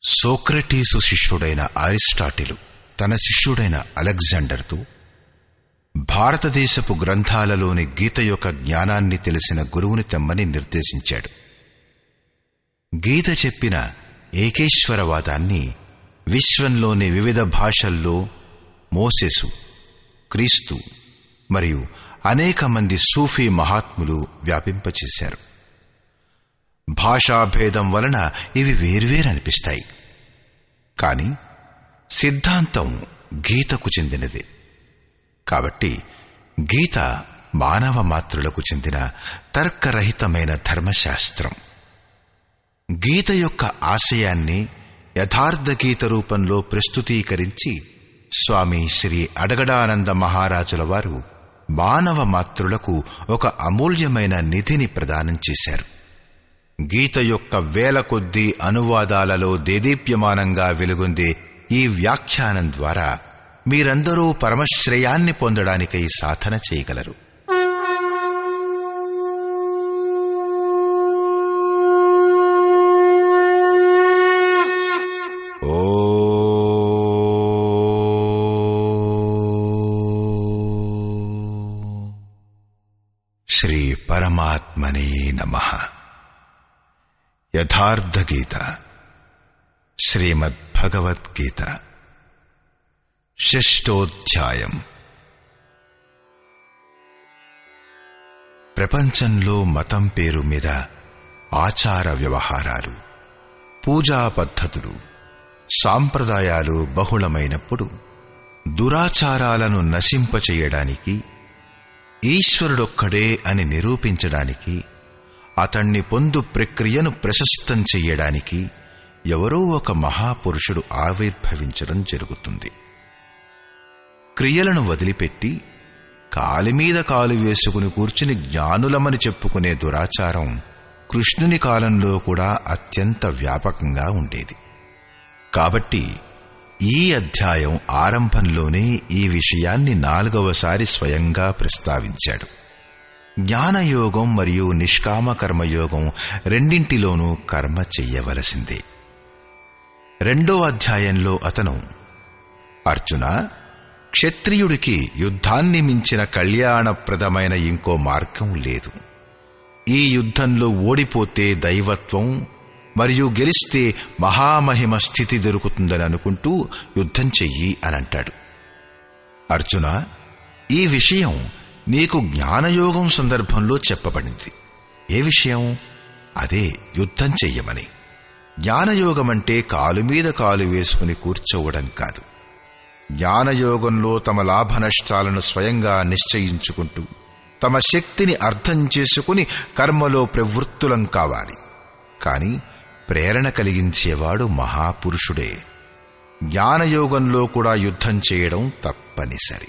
Socrates శిష్యుడైన అరిస్టాటిలు తన శిష్యుడైన అలెగ్జాండర్తో భారతదేశపు గ్రంథాలలోని గీత యొక్క జ్ఞానాన్ని తెలిసిన గురువుని తెమ్మని నిర్దేశించాడు గీత చెప్పిన ఏకేశ్వరవాదాన్ని విశ్వంలోని వివిధ భాషల్లో మోసెసు క్రీస్తు మరియు అనేక మంది సూఫీ మహాత్ములు వ్యాపింపచేశారు భాషాభేదం వలన ఇవి వేర్వేరనిపిస్తాయి కాని సిద్ధాంతం గీతకు చెందినదే కాబట్టి గీత మానవ మాతృలకు చెందిన తర్కరహితమైన ధర్మశాస్త్రం గీత యొక్క ఆశయాన్ని యథార్థ గీత రూపంలో ప్రస్తుతీకరించి స్వామి శ్రీ అడగడానంద మహారాజుల వారు మానవ మాతృలకు ఒక అమూల్యమైన నిధిని ప్రదానం చేశారు గీత యొక్క వేల కొద్దీ అనువాదాలలో దేదీప్యమానంగా వెలుగొందే ఈ వ్యాఖ్యానం ద్వారా మీరందరూ పరమశ్రేయాన్ని పొందడానికై సాధన చేయగలరు ఓ శ్రీ పరమాత్మనే నమ యథార్థ గీత శ్రీమద్భగవద్గీత షష్టోధ్యాయం ప్రపంచంలో మతం పేరు మీద ఆచార వ్యవహారాలు పూజా పద్ధతులు సాంప్రదాయాలు బహుళమైనప్పుడు దురాచారాలను నశింపచేయడానికి ఈశ్వరుడొక్కడే అని నిరూపించడానికి అతణ్ణి పొందు ప్రక్రియను ప్రశస్తం చెయ్యడానికి ఎవరో ఒక మహాపురుషుడు ఆవిర్భవించడం జరుగుతుంది క్రియలను వదిలిపెట్టి కాలిమీద కాలు వేసుకుని కూర్చుని జ్ఞానులమని చెప్పుకునే దురాచారం కృష్ణుని కాలంలో కూడా అత్యంత వ్యాపకంగా ఉండేది కాబట్టి ఈ అధ్యాయం ఆరంభంలోనే ఈ విషయాన్ని నాలుగవసారి స్వయంగా ప్రస్తావించాడు జ్ఞానయోగం మరియు నిష్కామ కర్మయోగం రెండింటిలోనూ కర్మ చెయ్యవలసిందే రెండో అధ్యాయంలో అతను అర్జున క్షత్రియుడికి యుద్ధాన్ని మించిన కళ్యాణప్రదమైన ఇంకో మార్గం లేదు ఈ యుద్ధంలో ఓడిపోతే దైవత్వం మరియు గెలిస్తే మహామహిమ స్థితి దొరుకుతుందని అనుకుంటూ యుద్ధం చెయ్యి అని అంటాడు అర్జున ఈ విషయం నీకు జ్ఞానయోగం సందర్భంలో చెప్పబడింది ఏ విషయం అదే యుద్ధం చెయ్యమని జ్ఞానయోగం అంటే కాలు మీద కాలు వేసుకుని కూర్చోవడం కాదు జ్ఞానయోగంలో తమ లాభ నష్టాలను స్వయంగా నిశ్చయించుకుంటూ తమ శక్తిని అర్థం చేసుకుని కర్మలో ప్రవృత్తులం కావాలి కాని ప్రేరణ కలిగించేవాడు మహాపురుషుడే జ్ఞానయోగంలో కూడా యుద్ధం చేయడం తప్పనిసరి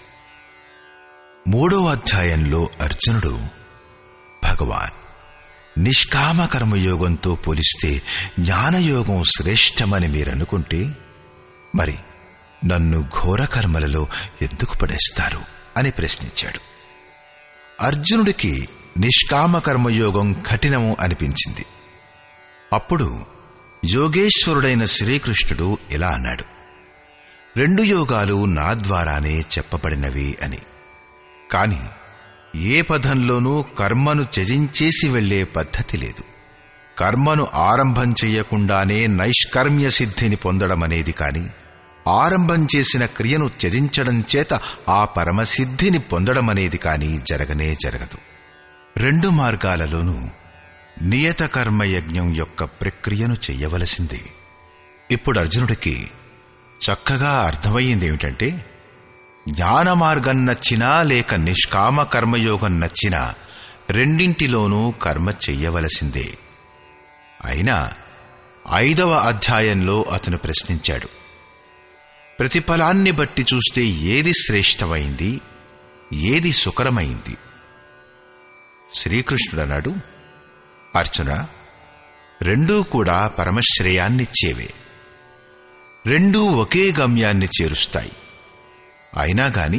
మూడో అధ్యాయంలో అర్జునుడు భగవాన్ నిష్కామ కర్మయోగంతో పోలిస్తే జ్ఞానయోగం శ్రేష్టమని మీరనుకుంటే మరి నన్ను ఘోర కర్మలలో ఎందుకు పడేస్తారు అని ప్రశ్నించాడు అర్జునుడికి నిష్కామ కర్మయోగం కఠినము అనిపించింది అప్పుడు యోగేశ్వరుడైన శ్రీకృష్ణుడు ఇలా అన్నాడు రెండు యోగాలు నా ద్వారానే చెప్పబడినవి అని కాని ఏ పదంలోనూ కర్మను త్యజించేసి వెళ్లే పద్ధతి లేదు కర్మను ఆరంభం చెయ్యకుండానే నైష్కర్మ్య సిద్ధిని పొందడమనేది కాని ఆరంభం చేసిన క్రియను త్యజించడం చేత ఆ పరమసిద్ధిని పొందడమనేది కాని జరగనే జరగదు రెండు మార్గాలలోనూ నియత కర్మయజ్ఞం యొక్క ప్రక్రియను చెయ్యవలసిందే ఇప్పుడు అర్జునుడికి చక్కగా అర్థమయ్యిందేమిటంటే జ్ఞాన మార్గం నచ్చినా లేక నిష్కామ కర్మయోగం నచ్చినా రెండింటిలోనూ కర్మ చెయ్యవలసిందే అయినా ఐదవ అధ్యాయంలో అతను ప్రశ్నించాడు ప్రతిఫలాన్ని బట్టి చూస్తే ఏది శ్రేష్టమైంది ఏది సుకరమైంది శ్రీకృష్ణుడన్నాడు అర్చున రెండూ కూడా పరమశ్రేయాన్నిచ్చేవే రెండూ ఒకే గమ్యాన్ని చేరుస్తాయి అయినా గాని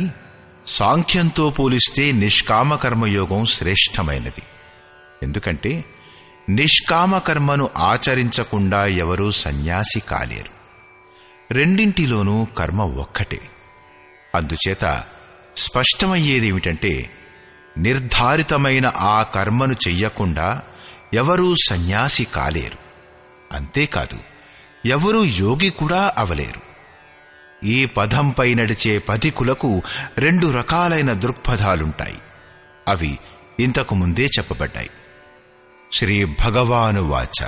సాంఖ్యంతో పోలిస్తే నిష్కామ కర్మయోగం శ్రేష్టమైనది ఎందుకంటే నిష్కామ కర్మను ఆచరించకుండా ఎవరూ సన్యాసి కాలేరు రెండింటిలోనూ కర్మ ఒక్కటే అందుచేత స్పష్టమయ్యేదేమిటంటే నిర్ధారితమైన ఆ కర్మను చెయ్యకుండా ఎవరూ సన్యాసి కాలేరు అంతేకాదు ఎవరూ యోగి కూడా అవలేరు ఈ పదంపై నడిచే పథికులకు రెండు రకాలైన దృక్పథాలుంటాయి అవి ఇంతకు ముందే చెప్పబడ్డాయి శ్రీ భగవాను వాచ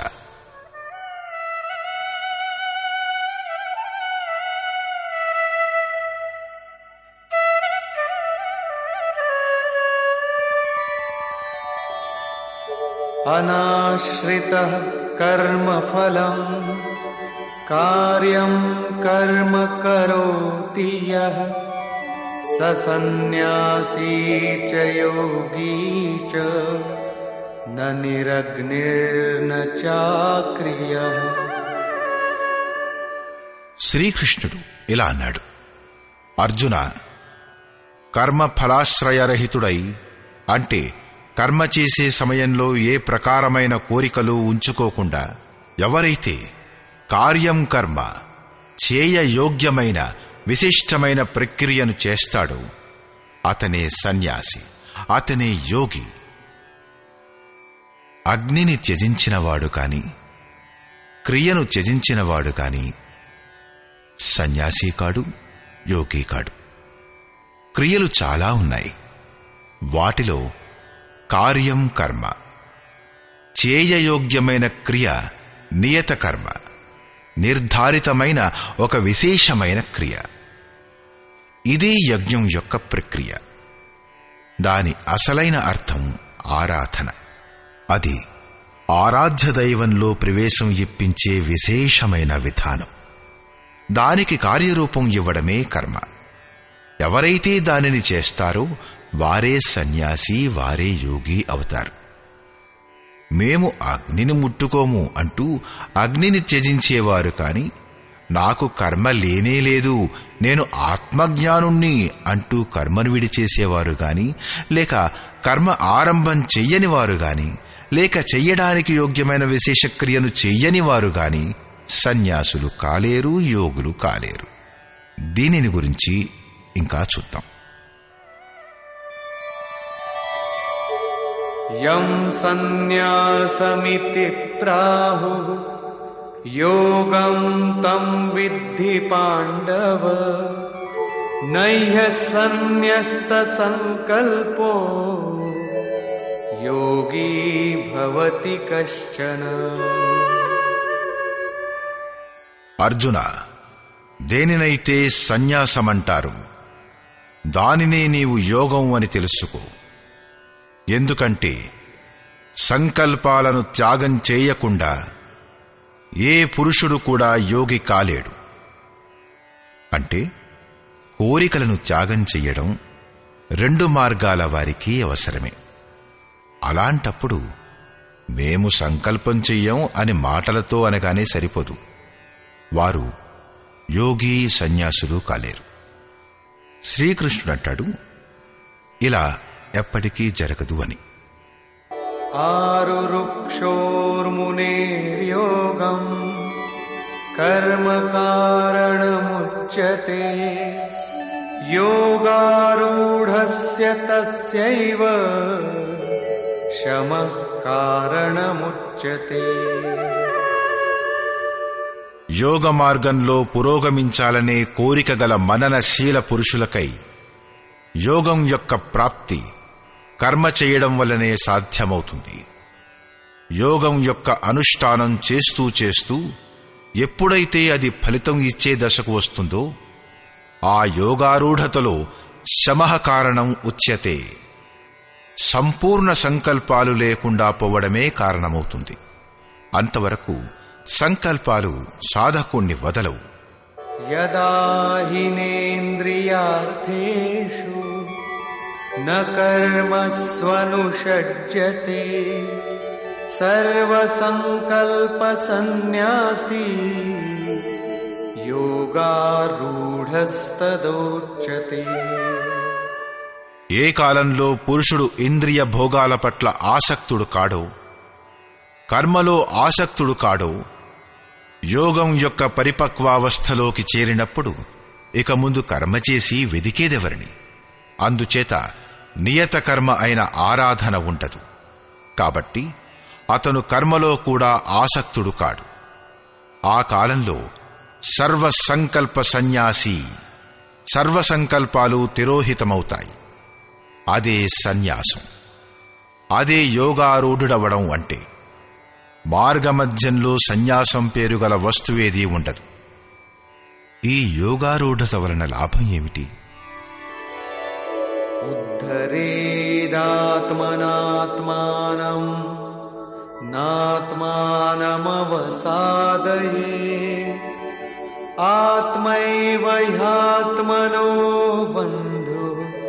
अनाश्रितः कर्मफलम् कार्यं कर्म करोति यः स सन्न्यासी च योगी च न निरग्निर्न चाक्रियः శ్రీకృష్ణుడు ఇలా అన్నాడు అర్జున కర్మ ఫలాశ్రయరహితుడై అంటే కర్మ చేసే సమయంలో ఏ ప్రకారమైన కోరికలు ఉంచుకోకుండా ఎవరైతే కార్యం కర్మ చేయ యోగ్యమైన విశిష్టమైన ప్రక్రియను చేస్తాడో అతనే సన్యాసి అతనే యోగి అగ్నిని త్యజించినవాడు కాని క్రియను త్యజించినవాడు కాని సన్యాసి కాడు యోగి కాడు క్రియలు చాలా ఉన్నాయి వాటిలో కార్యం కర్మ చేయయోగ్యమైన క్రియ నియత కర్మ నిర్ధారితమైన ఒక విశేషమైన క్రియ ఇదే యజ్ఞం యొక్క ప్రక్రియ దాని అసలైన అర్థం ఆరాధన అది ఆరాధ్య దైవంలో ప్రవేశం ఇప్పించే విశేషమైన విధానం దానికి కార్యరూపం ఇవ్వడమే కర్మ ఎవరైతే దానిని చేస్తారో వారే సన్యాసి వారే యోగి అవుతారు మేము అగ్నిని ముట్టుకోము అంటూ అగ్నిని త్యజించేవారు కాని నాకు కర్మ లేనే లేదు నేను ఆత్మజ్ఞానుణ్ణి అంటూ కర్మను విడిచేసేవారు గాని లేక కర్మ ఆరంభం చెయ్యని వారు గాని లేక చెయ్యడానికి యోగ్యమైన విశేష క్రియను చెయ్యని వారు గాని సన్యాసులు కాలేరు యోగులు కాలేరు దీనిని గురించి ఇంకా చూద్దాం यं सन्न्यासमिति प्राहुः योगं तं विद्धि पाण्डव नह्यः सन्न्यस्तसङ्कल्पो योगी भवति कश्चन అర్జున దేనినైతే సన్యాసమంటారు దానినే నీవు యోగం అని తెలుసుకో ఎందుకంటే సంకల్పాలను త్యాగం చేయకుండా ఏ పురుషుడు కూడా యోగి కాలేడు అంటే కోరికలను త్యాగం చెయ్యడం రెండు మార్గాల వారికి అవసరమే అలాంటప్పుడు మేము సంకల్పం చెయ్యం అని మాటలతో అనగానే సరిపోదు వారు యోగి సన్యాసులు కాలేరు శ్రీకృష్ణుడంటాడు ఇలా ఎప్పటికీ జరగదు అని आरुरुक्षोर्मुनेर्योगम् कर्मकारणमुच्यते योगारूढस्य तस्यैव शमः कारणमुच्यते యోగ మార్గంలో పురోగమించాలనే కోరిక గల మననశీల పురుషులకై యోగం యొక్క ప్రాప్తి కర్మ చేయడం వల్లనే సాధ్యమవుతుంది యోగం యొక్క అనుష్ఠానం చేస్తూ చేస్తూ ఎప్పుడైతే అది ఫలితం ఇచ్చే దశకు వస్తుందో ఆ యోగారూఢతలో శమః కారణం ఉచ్యతే సంపూర్ణ సంకల్పాలు లేకుండా పోవడమే కారణమవుతుంది అంతవరకు సంకల్పాలు సాధకుణ్ణి వదలవు यदा हिनेन्द्रियार्थेषु न कर्मस्वनुषज्यते सर्वसङ्कल्पसन्न्यासी योगारूढस्तदोच्यते ఏ కాలంలో పురుషుడు ఇంద్రియ భోగాల పట్ల ఆసక్తుడు కాడో కర్మలో ఆసక్తుడు కాడో యోగం యొక్క పరిపక్వావస్థలోకి చేరినప్పుడు ఇక ముందు కర్మ చేసి వెదికేదెవరిని అందుచేత నియత కర్మ అయిన ఆరాధన ఉండదు కాబట్టి అతను కర్మలో కూడా ఆసక్తుడు కాడు ఆ కాలంలో సర్వ సంకల్ప సన్యాసి సర్వ సంకల్పాలు తిరోహితమవుతాయి అదే సన్యాసం అదే యోగారూఢుడవడం అంటే మార్గమధ్యంలో సన్యాసం పేరుగల వస్తువేదీ ఉండదు ఈ యోగారూఢత వలన లాభం ఏమిటి उद्धरेदात्मनात्मानम् नात्मानमवसादये आत्मैव ह्यात्मनो बन्धु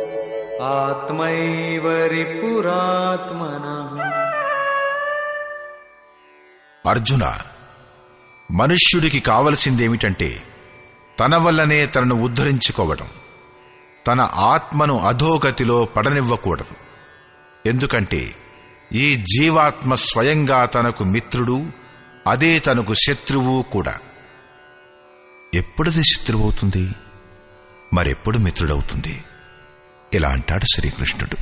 आत्मैव रिपुरात्मनः అర్జున మనుష్యుడికి కావలసిందేమిటంటే తన వల్లనే తనను ఉద్ధరించుకోవడం తన ఆత్మను అధోగతిలో పడనివ్వకూడదు ఎందుకంటే ఈ జీవాత్మ స్వయంగా తనకు మిత్రుడు అదే తనకు శత్రువు కూడా ఎప్పుడది శత్రువవుతుంది మరెప్పుడు మిత్రుడవుతుంది ఇలా అంటాడు శ్రీకృష్ణుడు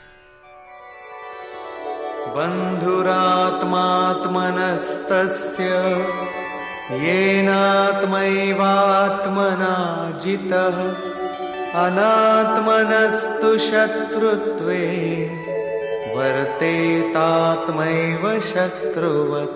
बन्धुरात्मात्मनस्तस्य येनात्मैवात्मना जितः अनात्मनस्तु शत्रुत्वे वर्तेतात्मैव शत्रुवत्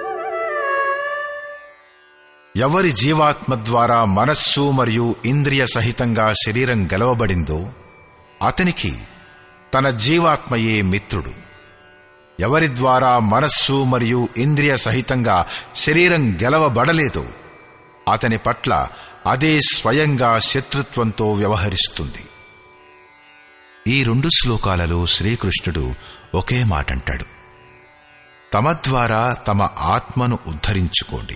ఎవరి జీవాత్మ ద్వారా మనస్సు మరియు ఇంద్రియ సహితంగా శరీరం గెలవబడిందో అతనికి తన జీవాత్మయే మిత్రుడు ఎవరి ద్వారా మనస్సు మరియు ఇంద్రియ సహితంగా శరీరం గెలవబడలేదో అతని పట్ల అదే స్వయంగా శత్రుత్వంతో వ్యవహరిస్తుంది ఈ రెండు శ్లోకాలలో శ్రీకృష్ణుడు ఒకే మాటంటాడు తమ ద్వారా తమ ఆత్మను ఉద్ధరించుకోండి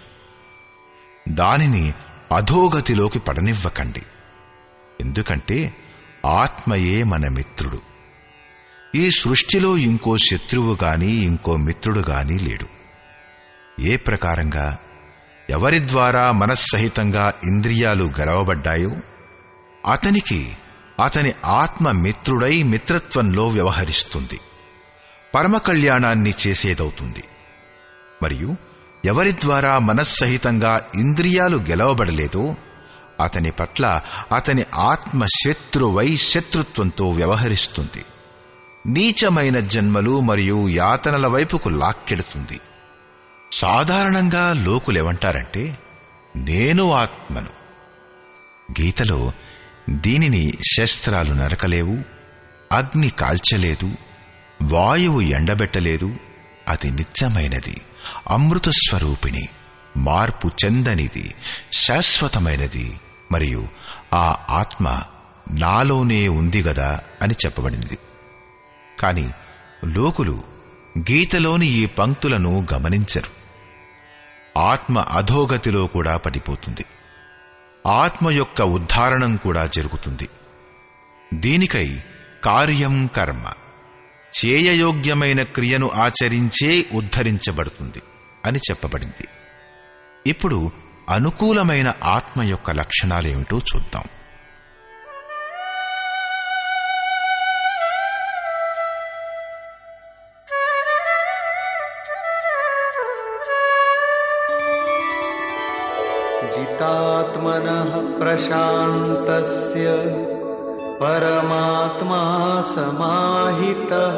దానిని అధోగతిలోకి పడనివ్వకండి ఎందుకంటే ఆత్మయే మన మిత్రుడు ఈ సృష్టిలో ఇంకో శత్రువు గాని ఇంకో మిత్రుడు గాని లేడు ఏ ప్రకారంగా ఎవరి ద్వారా మనస్సహితంగా ఇంద్రియాలు గెలవబడ్డాయో అతనికి అతని ఆత్మ మిత్రుడై మిత్రత్వంలో వ్యవహరిస్తుంది పరమ కళ్యాణాన్ని చేసేదవుతుంది మరియు ఎవరి ద్వారా మనస్సహితంగా ఇంద్రియాలు గెలవబడలేదో అతని పట్ల అతని ఆత్మ శత్రువై శత్రుత్వంతో వ్యవహరిస్తుంది నీచమైన జన్మలు మరియు యాతనల వైపుకు లాక్కెడుతుంది సాధారణంగా లోకులెవంటారంటే నేను ఆత్మను గీతలో దీనిని శస్త్రాలు నరకలేవు అగ్ని కాల్చలేదు వాయువు ఎండబెట్టలేదు అది నిత్యమైనది అమృత స్వరూపిణి మార్పు చెందనిది శాశ్వతమైనది మరియు ఆ ఆత్మ నాలోనే ఉంది గదా అని చెప్పబడింది కాని లోకులు గీతలోని ఈ పంక్తులను గమనించరు ఆత్మ అధోగతిలో కూడా పడిపోతుంది ఆత్మ యొక్క ఉద్ధారణం కూడా జరుగుతుంది దీనికై కార్యం కర్మ చేయయోగ్యమైన క్రియను ఆచరించే ఉద్ధరించబడుతుంది అని చెప్పబడింది ఇప్పుడు అనుకూలమైన ఆత్మ యొక్క లక్షణాలేమిటో చూద్దాం जितात्मनः प्रशान्तस्य परमात्मा समाहितः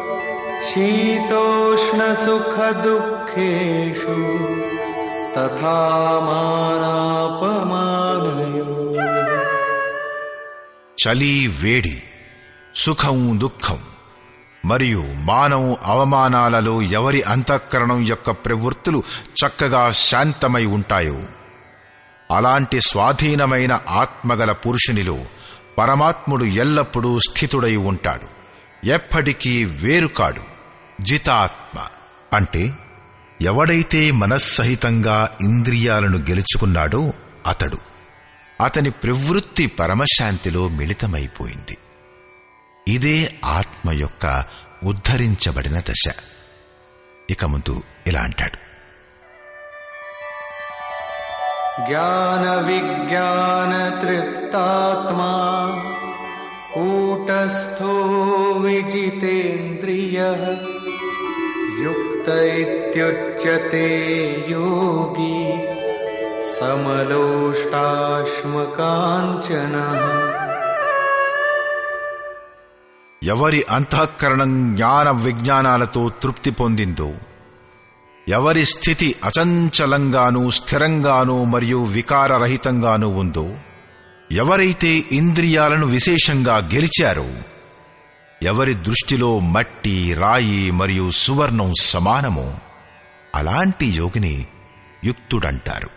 शीतोष्णसुखदुःखेषु तथा मानापमानयोः చలి వేడి సుఖం దుఃఖం మరియు మానవ అవమానాలలో ఎవరి అంతఃకరణం యొక్క ప్రవృత్తులు చక్కగా శాంతమై ఉంటాయో అలాంటి స్వాధీనమైన ఆత్మగల పురుషునిలో పరమాత్ముడు ఎల్లప్పుడూ స్థితుడై ఉంటాడు ఎప్పటికీ వేరుకాడు జితాత్మ అంటే ఎవడైతే మనస్సహితంగా ఇంద్రియాలను గెలుచుకున్నాడో అతడు అతని ప్రవృత్తి పరమశాంతిలో మిళితమైపోయింది ఇదే ఆత్మ యొక్క ఉద్ధరించబడిన దశ ఇక ముందు ఇలా అంటాడు ज्ञानविज्ञानतृप्तात्मा कूटस्थो विजितेन्द्रियः युक्त इत्युच्यते योगी समलोष्टाश्मकाञ्चनः ఎవరి అంతఃకరణం జ్ఞాన విజ్ఞానాలతో తృప్తి పొందిందో ఎవరి స్థితి అచంచలంగానూ స్థిరంగానూ మరియు వికారరహితంగానూ ఉందో ఎవరైతే ఇంద్రియాలను విశేషంగా గెలిచారో ఎవరి దృష్టిలో మట్టి రాయి మరియు సువర్ణం సమానమో అలాంటి యోగిని యుక్తుడంటారు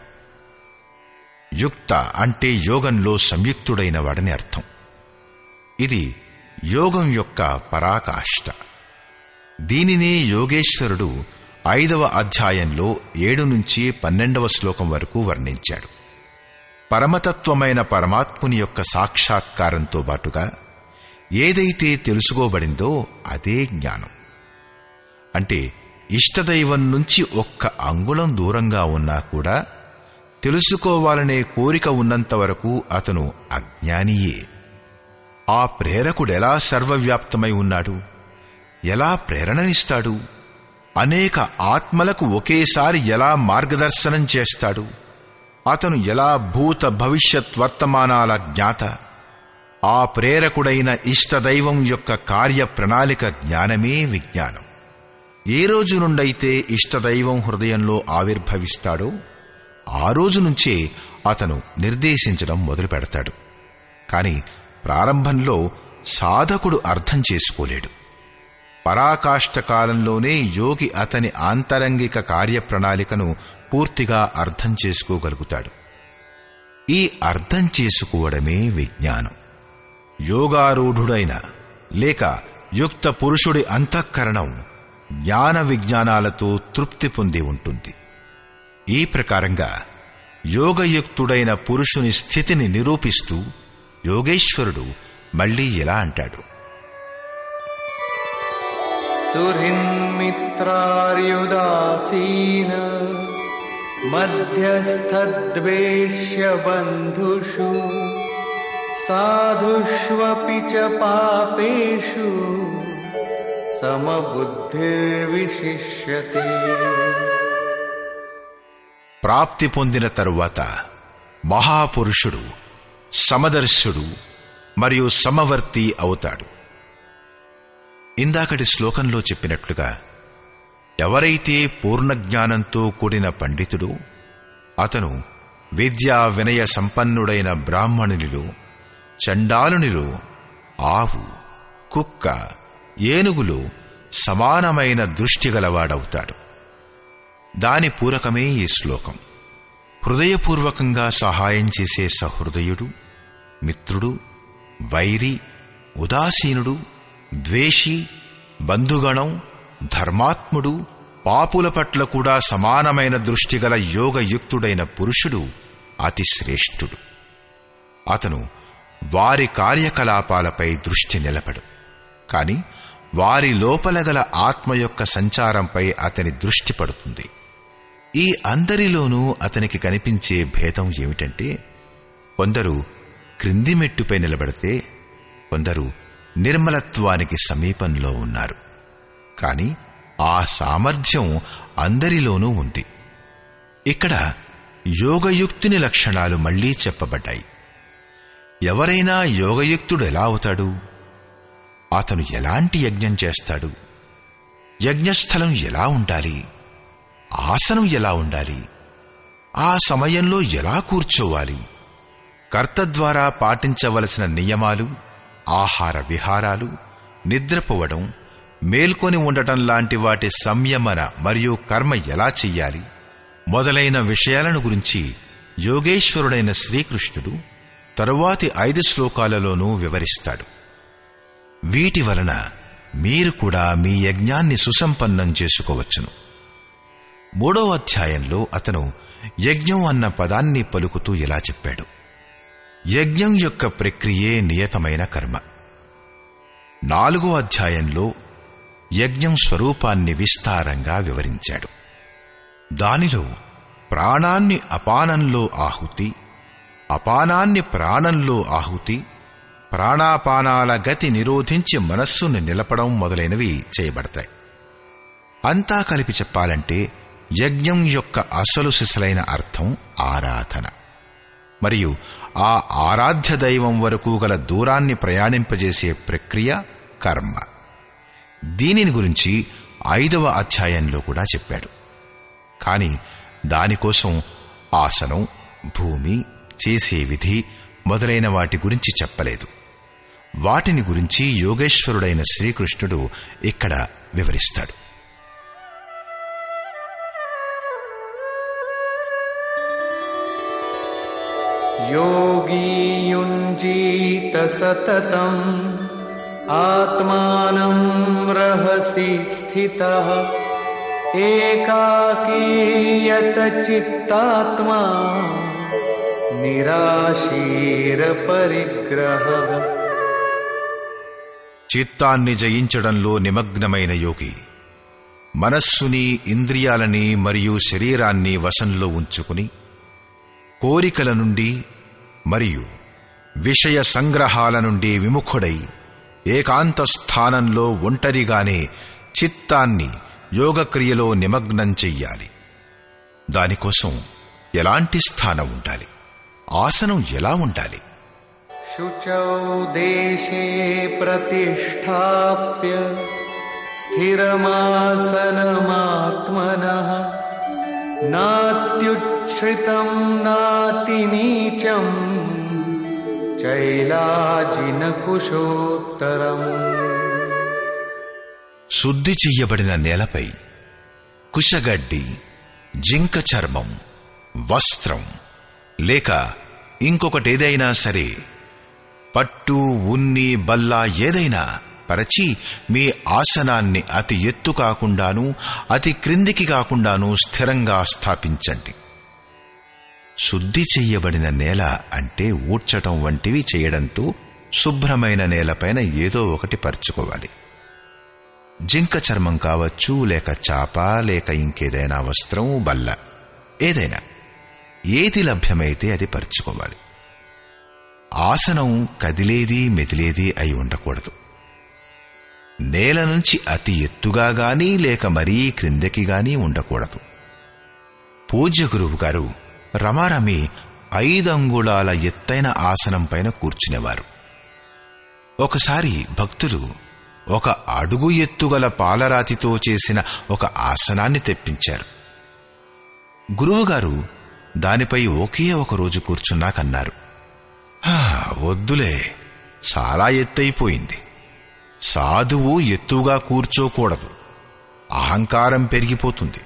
యుక్త అంటే యోగంలో సంయుక్తుడైన వాడని అర్థం ఇది యోగం యొక్క పరాకాష్ట దీనినే యోగేశ్వరుడు ఐదవ అధ్యాయంలో ఏడు నుంచి పన్నెండవ శ్లోకం వరకు వర్ణించాడు పరమతత్వమైన పరమాత్ముని యొక్క సాక్షాత్కారంతో బాటుగా ఏదైతే తెలుసుకోబడిందో అదే జ్ఞానం అంటే ఇష్టదైవం నుంచి ఒక్క అంగుళం దూరంగా ఉన్నా కూడా తెలుసుకోవాలనే కోరిక ఉన్నంత వరకు అతను అజ్ఞానియే ఆ ప్రేరకుడెలా సర్వవ్యాప్తమై ఉన్నాడు ఎలా ప్రేరణనిస్తాడు అనేక ఆత్మలకు ఒకేసారి ఎలా మార్గదర్శనం చేస్తాడు అతను ఎలా భూత భవిష్యత్ వర్తమానాల జ్ఞాత ఆ ప్రేరకుడైన ఇష్టదైవం యొక్క కార్య ప్రణాళిక జ్ఞానమే విజ్ఞానం ఏ రోజు నుండైతే ఇష్టదైవం హృదయంలో ఆవిర్భవిస్తాడో ఆ రోజు నుంచే అతను నిర్దేశించడం మొదలు పెడతాడు కాని ప్రారంభంలో సాధకుడు అర్థం చేసుకోలేడు పరాకాష్ట కాలంలోనే యోగి అతని ఆంతరంగిక కార్యప్రణాళికను పూర్తిగా అర్థం చేసుకోగలుగుతాడు ఈ అర్థం చేసుకోవడమే విజ్ఞానం యోగారూఢుడైన లేక యుక్త పురుషుడి అంతఃకరణం జ్ఞాన విజ్ఞానాలతో తృప్తి పొంది ఉంటుంది ఈ ప్రకారంగా యోగయుక్తుడైన పురుషుని స్థితిని నిరూపిస్తూ యోగేశ్వరుడు మళ్ళీ ఇలా అంటాడు सुहृन्मित्रार्युदासीन मध्यस्थद्वेष्य बन्धुषु साधुष्वपि च पापेषु समबुद्धिर्विशिष्यते ప్రాప్తి పొందిన తరువాత మహాపురుషుడు సమదర్శుడు మరియు సమవర్తి అవుతాడు ఇందాకటి శ్లోకంలో చెప్పినట్లుగా ఎవరైతే పూర్ణ జ్ఞానంతో కూడిన పండితుడు అతను విద్యా వినయ సంపన్నుడైన బ్రాహ్మణునిలో చండాలునిలో ఆవు కుక్క ఏనుగులు సమానమైన దృష్టి గలవాడవుతాడు దాని పూరకమే ఈ శ్లోకం హృదయపూర్వకంగా సహాయం చేసే సహృదయుడు మిత్రుడు వైరి ఉదాసీనుడు ద్వేషి బంధుగణం ధర్మాత్ముడు పాపుల పట్ల కూడా సమానమైన దృష్టిగల యోగయుక్తుడైన పురుషుడు అతి శ్రేష్ఠుడు అతను వారి కార్యకలాపాలపై దృష్టి నిలపడు కాని వారి లోపల గల ఆత్మ యొక్క సంచారంపై అతని దృష్టి పడుతుంది ఈ అందరిలోనూ అతనికి కనిపించే భేదం ఏమిటంటే కొందరు క్రింది మెట్టుపై నిలబడితే కొందరు నిర్మలత్వానికి సమీపంలో ఉన్నారు కాని ఆ సామర్థ్యం అందరిలోనూ ఉంది ఇక్కడ యోగయుక్తుని లక్షణాలు మళ్లీ చెప్పబడ్డాయి ఎవరైనా యోగయుక్తుడు ఎలా అవుతాడు అతను ఎలాంటి యజ్ఞం చేస్తాడు యజ్ఞస్థలం ఎలా ఉండాలి ఆసనం ఎలా ఉండాలి ఆ సమయంలో ఎలా కూర్చోవాలి కర్త ద్వారా పాటించవలసిన నియమాలు ఆహార విహారాలు నిద్రపోవడం మేల్కొని ఉండటం లాంటి వాటి సంయమన మరియు కర్మ ఎలా చెయ్యాలి మొదలైన విషయాలను గురించి యోగేశ్వరుడైన శ్రీకృష్ణుడు తరువాతి ఐదు శ్లోకాలలోనూ వివరిస్తాడు వీటి వలన మీరు కూడా మీ యజ్ఞాన్ని సుసంపన్నం చేసుకోవచ్చును మూడో అధ్యాయంలో అతను యజ్ఞం అన్న పదాన్ని పలుకుతూ ఇలా చెప్పాడు యజ్ఞం యొక్క ప్రక్రియే నియతమైన కర్మ నాలుగో అధ్యాయంలో యజ్ఞం స్వరూపాన్ని విస్తారంగా వివరించాడు దానిలో ప్రాణాన్ని అపానంలో ఆహుతి అపానాన్ని ప్రాణంలో ఆహుతి ప్రాణాపానాల గతి నిరోధించి మనస్సును నిలపడం మొదలైనవి చేయబడతాయి అంతా కలిపి చెప్పాలంటే యజ్ఞం యొక్క అసలు సిసలైన అర్థం ఆరాధన మరియు ఆ ఆరాధ్య దైవం వరకు గల దూరాన్ని ప్రయాణింపజేసే ప్రక్రియ కర్మ దీనిని గురించి ఐదవ అధ్యాయంలో కూడా చెప్పాడు కాని దానికోసం ఆసనం భూమి చేసే విధి మొదలైన వాటి గురించి చెప్పలేదు వాటిని గురించి యోగేశ్వరుడైన శ్రీకృష్ణుడు ఇక్కడ వివరిస్తాడు योगी युञ्जीत सततम् आत्मानं रहसि स्थितः एकाकीयत चित्तात्मा निराशीरपरिग्रहः చిత్తాన్ని జయించడంలో నిమగ్నమైన యోగి మనస్సుని ఇంద్రియాలని మరియు శరీరాన్ని వశంలో ఉంచుకుని కోరికల నుండి మరియు విషయ సంగ్రహాల నుండి విముఖుడై ఏకాంత స్థానంలో ఒంటరిగానే చిత్తాన్ని యోగక్రియలో నిమగ్నం చెయ్యాలి దానికోసం ఎలాంటి స్థానం ఉండాలి ఆసనం ఎలా ఉండాలి शुचौ देशे प्रतिष्ठाप्य स्थिरमासनमात्मनः नात्युच्छ्रितम् नातिनीचम् चैलाजिनकुशोत्तरम् శుద్ధి చెయ్యబడిన నేలపై కుశగడ్డి జింక చర్మం వస్త్రం లేక ఇంకొకటేదైనా సరే పట్టు ఉన్ని బల్ల ఏదైనా పరచి మీ ఆసనాన్ని అతి ఎత్తు కాకుండాను అతి క్రిందికి కాకుండాను స్థిరంగా స్థాపించండి శుద్ధి చెయ్యబడిన నేల అంటే ఊడ్చటం వంటివి చేయడంతో శుభ్రమైన నేలపైన ఏదో ఒకటి పరుచుకోవాలి జింక చర్మం కావచ్చు లేక చాప లేక ఇంకేదైనా వస్త్రం బల్ల ఏదైనా ఏది లభ్యమైతే అది పరుచుకోవాలి ఆసనం కదిలేది మెదిలేది అయి ఉండకూడదు నేల నుంచి అతి ఎత్తుగా గాని లేక మరీ క్రిందకి గాని ఉండకూడదు పూజ్య గురువు గారు రమారమి ఐదంగుళాల ఎత్తైన ఆసనం పైన కూర్చునేవారు ఒకసారి భక్తులు ఒక అడుగు ఎత్తుగల పాలరాతితో చేసిన ఒక ఆసనాన్ని తెప్పించారు గురువుగారు దానిపై ఒకే ఒక రోజు కూర్చున్నాకన్నారు "హా, వద్దులే చాలా ఎత్తైపోయింది సాధువు ఎత్తుగా కూర్చోకూడదు అహంకారం పెరిగిపోతుంది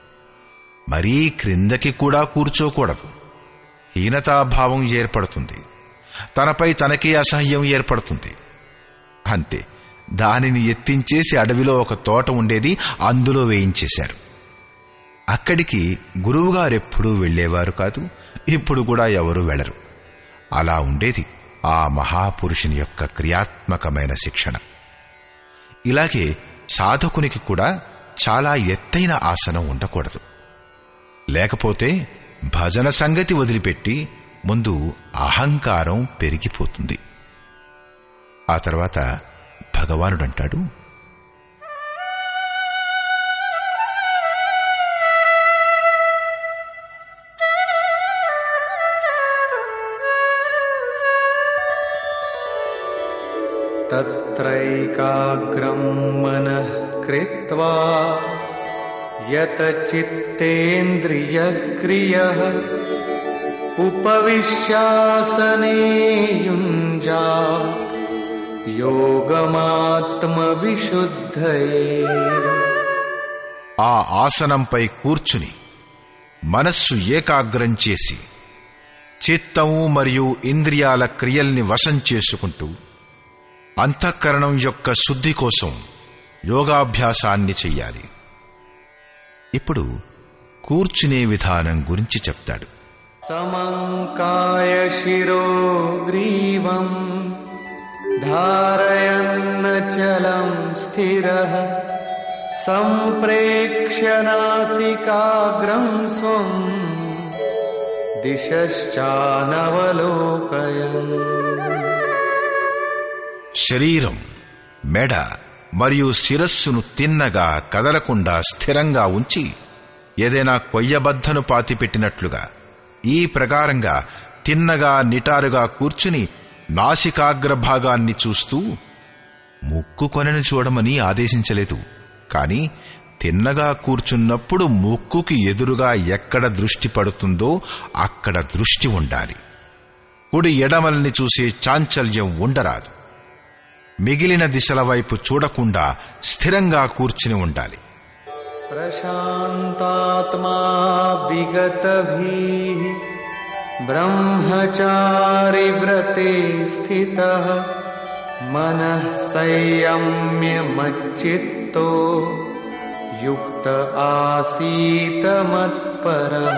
మరీ క్రిందకి కూడా కూర్చోకూడదు హీనతాభావం ఏర్పడుతుంది తనపై తనకే అసహ్యం ఏర్పడుతుంది అంతే దానిని ఎత్తించేసి అడవిలో ఒక తోట ఉండేది అందులో వేయించేశారు అక్కడికి గురువుగారెప్పుడూ వెళ్ళేవారు కాదు ఇప్పుడు కూడా ఎవరు వెళ్లరు అలా ఉండేది ఆ మహాపురుషుని యొక్క క్రియాత్మకమైన శిక్షణ ఇలాగే సాధకునికి కూడా చాలా ఎత్తైన ఆసనం ఉండకూడదు లేకపోతే భజన సంగతి వదిలిపెట్టి ముందు అహంకారం పెరిగిపోతుంది ఆ తర్వాత భగవానుడంటాడు तत्रैकाग्रम् मनः कृत्वा यतचित्तेन्द्रियक्रियः उपविश्यासने युञ्जा योगमात्मविशुद्धये ఆ ఆసనంపై కూర్చుని మనస్సు ఏకాగ్రం చేసి చిత్తము మరియు ఇంద్రియాల క్రియల్ని వశం చేసుకుంటూ అంతఃకరణం యొక్క శుద్ధి కోసం యోగాభ్యాసాన్ని చెయ్యాలి ఇప్పుడు కూర్చునే విధానం గురించి చెప్తాడు समङ्काय शिरो ग्रीवम् धारयन्नचलम् स्थिरः सम्प्रेक्ष्य नासिकाग्रं स्वम् दिशश्चानवलोकयन् శరీరం మెడ మరియు శిరస్సును తిన్నగా కదలకుండా స్థిరంగా ఉంచి ఏదైనా కొయ్యబద్దను పాతిపెట్టినట్లుగా ఈ ప్రకారంగా తిన్నగా నిటారుగా కూర్చుని నాసికాగ్రభాగాన్ని చూస్తూ ముక్కు కొనని చూడమని ఆదేశించలేదు కాని తిన్నగా కూర్చున్నప్పుడు ముక్కుకి ఎదురుగా ఎక్కడ దృష్టి పడుతుందో అక్కడ దృష్టి ఉండాలి కుడి ఎడమల్ని చూసే చాంచల్యం ఉండరాదు మిగిలిన దిశల వైపు చూడకుండా స్థిరంగా కూర్చుని ఉండాలి प्रशान्तात्मा विगतभिः ब्रह्मचारिव्रते स्थितः मनः संयम्यमच्चित्तो युक्त आसीत मत्परः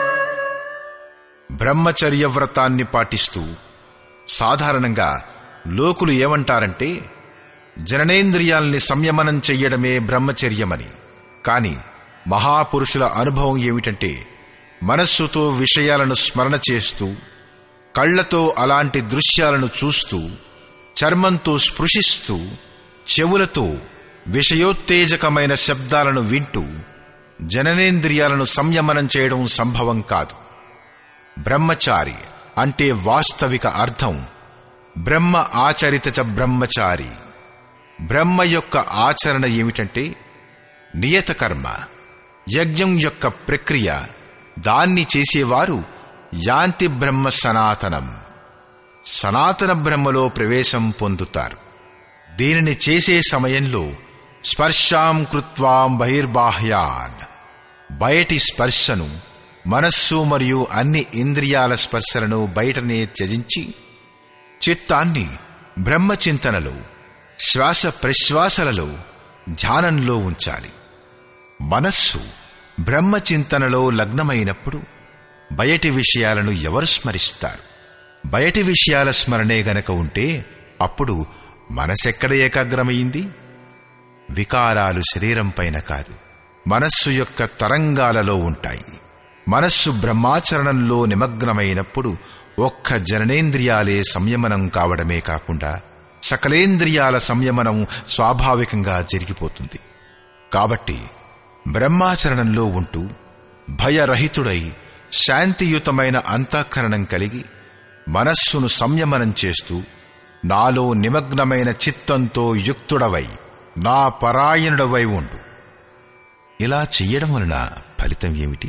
బ్రహ్మచర్య వ్రతాన్ని పాటిస్తూ సాధారణంగా లోకులు ఏమంటారంటే జననేంద్రియాల్ని సంయమనం చెయ్యడమే బ్రహ్మచర్యమని కాని మహాపురుషుల అనుభవం ఏమిటంటే మనస్సుతో విషయాలను స్మరణ చేస్తూ కళ్లతో అలాంటి దృశ్యాలను చూస్తూ చర్మంతో స్పృశిస్తూ చెవులతో విషయోత్తేజకమైన శబ్దాలను వింటూ జననేంద్రియాలను సంయమనం చేయడం సంభవం కాదు బ్రహ్మచారి అంటే వాస్తవిక అర్థం బ్రహ్మ ఆచరిత చ బ్రహ్మచారి బ్రహ్మ యొక్క ఆచరణ ఏమిటంటే నియత కర్మ యజ్ఞం యొక్క ప్రక్రియ దాన్ని చేసేవారు యాంతి బ్రహ్మ సనాతనం సనాతన బ్రహ్మలో ప్రవేశం పొందుతారు దీనిని చేసే సమయంలో స్పర్శాం కృత్వాం బహిర్బాహ్యాన్ బయటి స్పర్శను మనస్సు మరియు అన్ని ఇంద్రియాల స్పర్శలను బయటనే త్యజించి చిత్తాన్ని బ్రహ్మచింతనలో శ్వాస ప్రశ్వాసలలో ధ్యానంలో ఉంచాలి మనస్సు బ్రహ్మచింతనలో లగ్నమైనప్పుడు బయటి విషయాలను ఎవరు స్మరిస్తారు బయటి విషయాల స్మరణే గనక ఉంటే అప్పుడు మనసెక్కడ ఏకాగ్రమైంది వికారాలు శరీరంపైన కాదు మనస్సు యొక్క తరంగాలలో ఉంటాయి మనస్సు బ్రహ్మాచరణంలో నిమగ్నమైనప్పుడు ఒక్క జననేంద్రియాలే సంయమనం కావడమే కాకుండా సకలేంద్రియాల సంయమనం స్వాభావికంగా జరిగిపోతుంది కాబట్టి బ్రహ్మాచరణంలో ఉంటూ భయరహితుడై శాంతియుతమైన అంతఃకరణం కలిగి మనస్సును సంయమనం చేస్తూ నాలో నిమగ్నమైన చిత్తంతో యుక్తుడవై నా పరాయణుడవై ఉండు ఇలా చెయ్యడం వలన ఫలితం ఏమిటి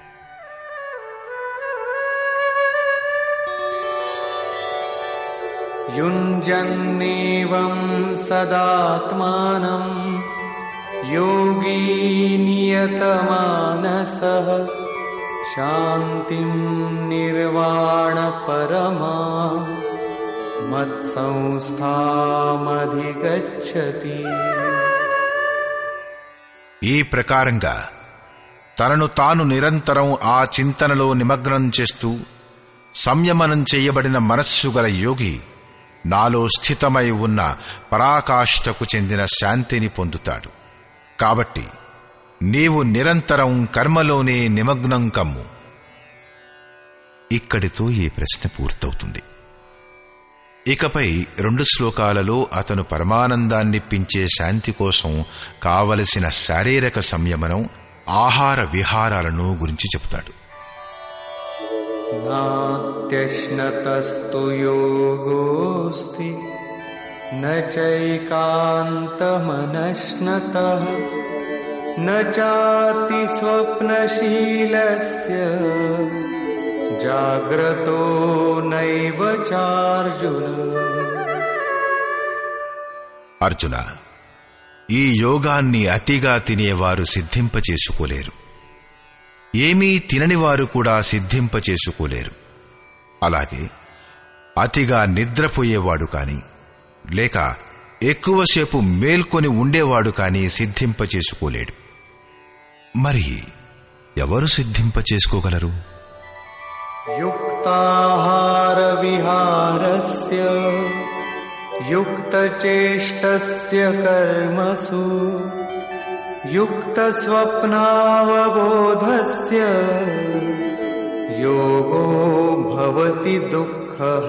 युञ्जन्नेवं सदात्मानं योगी नियतमानसः शान्तिं निर्वाणपरमा मत्संस्थामधिगच्छति ఈ ప్రకారంగా తనను తాను నిరంతరం ఆ చింతనలో నిమగ్నం చేస్తూ సంయమనం చేయబడిన మనస్సు గల యోగి నాలో స్థితమై ఉన్న పరాకాష్ఠకు చెందిన శాంతిని పొందుతాడు కాబట్టి నీవు నిరంతరం కర్మలోనే నిమగ్నం కమ్ము ఇక్కడితో ఈ ప్రశ్న పూర్తవుతుంది ఇకపై రెండు శ్లోకాలలో అతను పరమానందాన్నిప్పించే శాంతి కోసం కావలసిన శారీరక సంయమనం ఆహార విహారాలను గురించి చెబుతాడు नात्यश्नतस्तु योगोऽस्ति न चैकान्तमनश्नतः न चातिस्वप्नशीलस्य जाग्रतो नैव चार्जुन అర్జున ఈ యోగాన్ని అతిగా తినేవారు సిద్ధింపచేసుకోలేరు ఏమీ తినని వారు కూడా సిద్ధింపచేసుకోలేరు అలాగే అతిగా నిద్రపోయేవాడు కాని లేక ఎక్కువసేపు మేల్కొని ఉండేవాడు కాని సిద్ధింపచేసుకోలేడు మరి ఎవరు సిద్ధింపచేసుకోగలరు युक्ताहारविहारस्य युक्तचेष्टस्य कर्मसु युक्तस्वप्नावबोधस्य योगो भवति दुःखः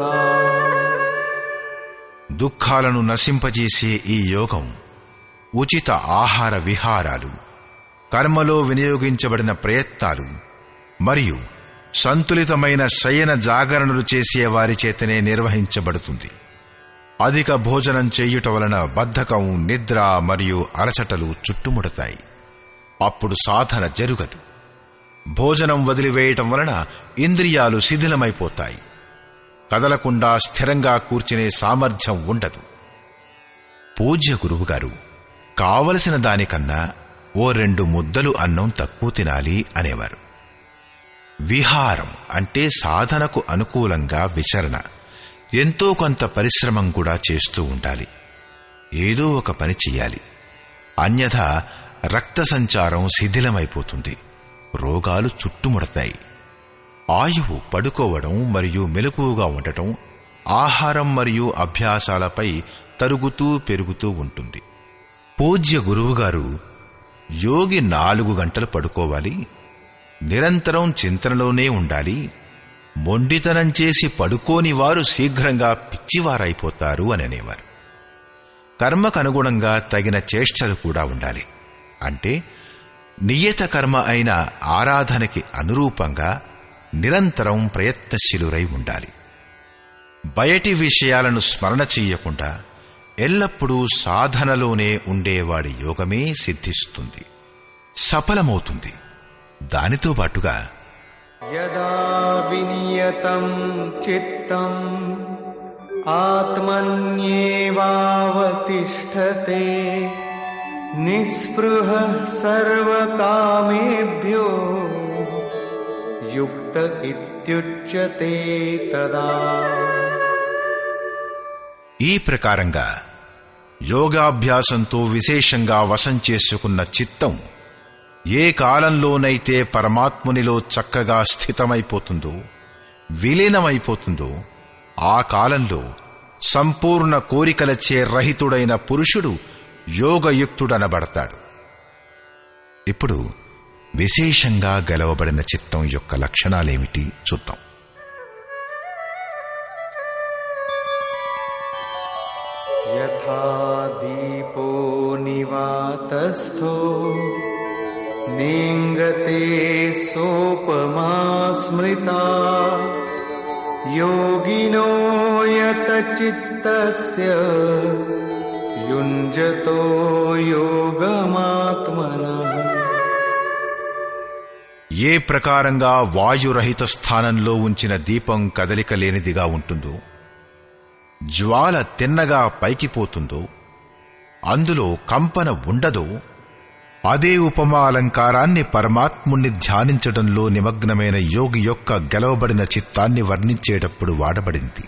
దుఃఖాలను నశింపజేసే ఈ యోగం ఉచిత ఆహార విహారాలు కర్మలో వినియోగించబడిన ప్రయత్నాలు మరియు సంతులితమైన శయన జాగరణలు చేసే వారి చేతనే నిర్వహించబడుతుంది అధిక భోజనం చేయుట వలన బద్ధకం నిద్ర మరియు అలసటలు చుట్టుముడతాయి అప్పుడు సాధన జరుగదు భోజనం వదిలివేయటం వలన ఇంద్రియాలు శిథిలమైపోతాయి కదలకుండా స్థిరంగా కూర్చునే సామర్థ్యం ఉండదు పూజ్య గురువుగారు కావలసిన దానికన్నా ఓ రెండు ముద్దలు అన్నం తక్కువ తినాలి అనేవారు విహారం అంటే సాధనకు అనుకూలంగా విచరణ ఎంతో కొంత పరిశ్రమం కూడా చేస్తూ ఉండాలి ఏదో ఒక పని చెయ్యాలి అన్యథా రక్త సంచారం శిథిలమైపోతుంది రోగాలు చుట్టుముడతాయి ఆయువు పడుకోవడం మరియు మెలకువగా ఉండటం ఆహారం మరియు అభ్యాసాలపై తరుగుతూ పెరుగుతూ ఉంటుంది పూజ్య గురువుగారు యోగి నాలుగు గంటలు పడుకోవాలి నిరంతరం చింతనలోనే ఉండాలి మొండితనం చేసి పడుకోని వారు శీఘ్రంగా పిచ్చివారైపోతారు అని అనేవారు కర్మకనుగుణంగా తగిన చేష్టలు కూడా ఉండాలి అంటే నియత కర్మ అయిన ఆరాధనకి అనురూపంగా నిరంతరం ప్రయత్నశీలురై ఉండాలి బయటి విషయాలను స్మరణ చెయ్యకుండా ఎల్లప్పుడూ సాధనలోనే ఉండేవాడి యోగమే సిద్ధిస్తుంది సఫలమవుతుంది దానితో పాటుగా यदा विनियतं चित्तम् आत्मन्येवावतिष्ठते निःस्पृहः सर्वकामेभ्यो युक्त इत्युच्यते तदा ఈ ప్రకారంగా యోగాభ్యాసంతో విశేషంగా వశం చేసుకున్న చిత్తం ఏ కాలంలోనైతే పరమాత్మునిలో చక్కగా స్థితమైపోతుందో విలీనమైపోతుందో ఆ కాలంలో సంపూర్ణ కోరికలచే రహితుడైన పురుషుడు యోగయుక్తుడనబడతాడు ఇప్పుడు విశేషంగా గెలవబడిన చిత్తం యొక్క లక్షణాలేమిటి చూద్దాం यथा दीपो निवातस्थो नेङ्गते सोपमा स्मृता योगिनो यतचित्तस्य युञ्जतो योगमात्मनः ఏ ప్రకారంగా వాయురహిత స్థానంలో ఉంచిన దీపం కదలిక లేనిదిగా ఉంటుందో జ్వాల తిన్నగా పైకి పోతుందో అందులో కంపన ఉండదో అదే ఉపమా అలంకారాన్ని పరమాత్ముణ్ణి ధ్యానించడంలో నిమగ్నమైన యోగి యొక్క గెలవబడిన చిత్తాన్ని వర్ణించేటప్పుడు వాడబడింది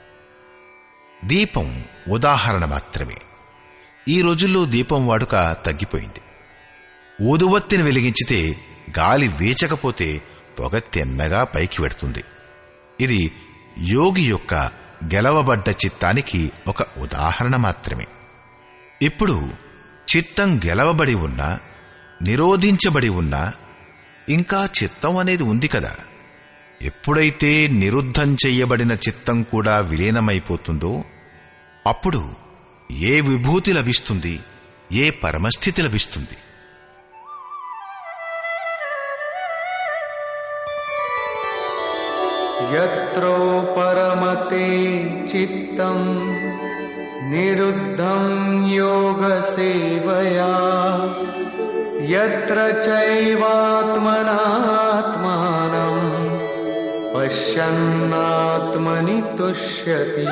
దీపం ఉదాహరణ మాత్రమే ఈ రోజుల్లో దీపం వాడుక తగ్గిపోయింది ఊదువత్తిని వెలిగించితే గాలి వీచకపోతే పొగ తిన్నగా పైకి వెడుతుంది ఇది యోగి యొక్క గెలవబడ్డ చిత్తానికి ఒక ఉదాహరణ మాత్రమే ఇప్పుడు చిత్తం గెలవబడి ఉన్నా నిరోధించబడి ఉన్నా ఇంకా చిత్తం అనేది ఉంది కదా ఎప్పుడైతే నిరుద్ధం చెయ్యబడిన చిత్తం కూడా విలీనమైపోతుందో అప్పుడు ఏ విభూతి లభిస్తుంది ఏ పరమస్థితి లభిస్తుంది यत्रो परमते चित्तम् निरुद्धं योगसेवया यत्र चैवात्मनात्मानम् पश्यन्नात्मनि तुष्यति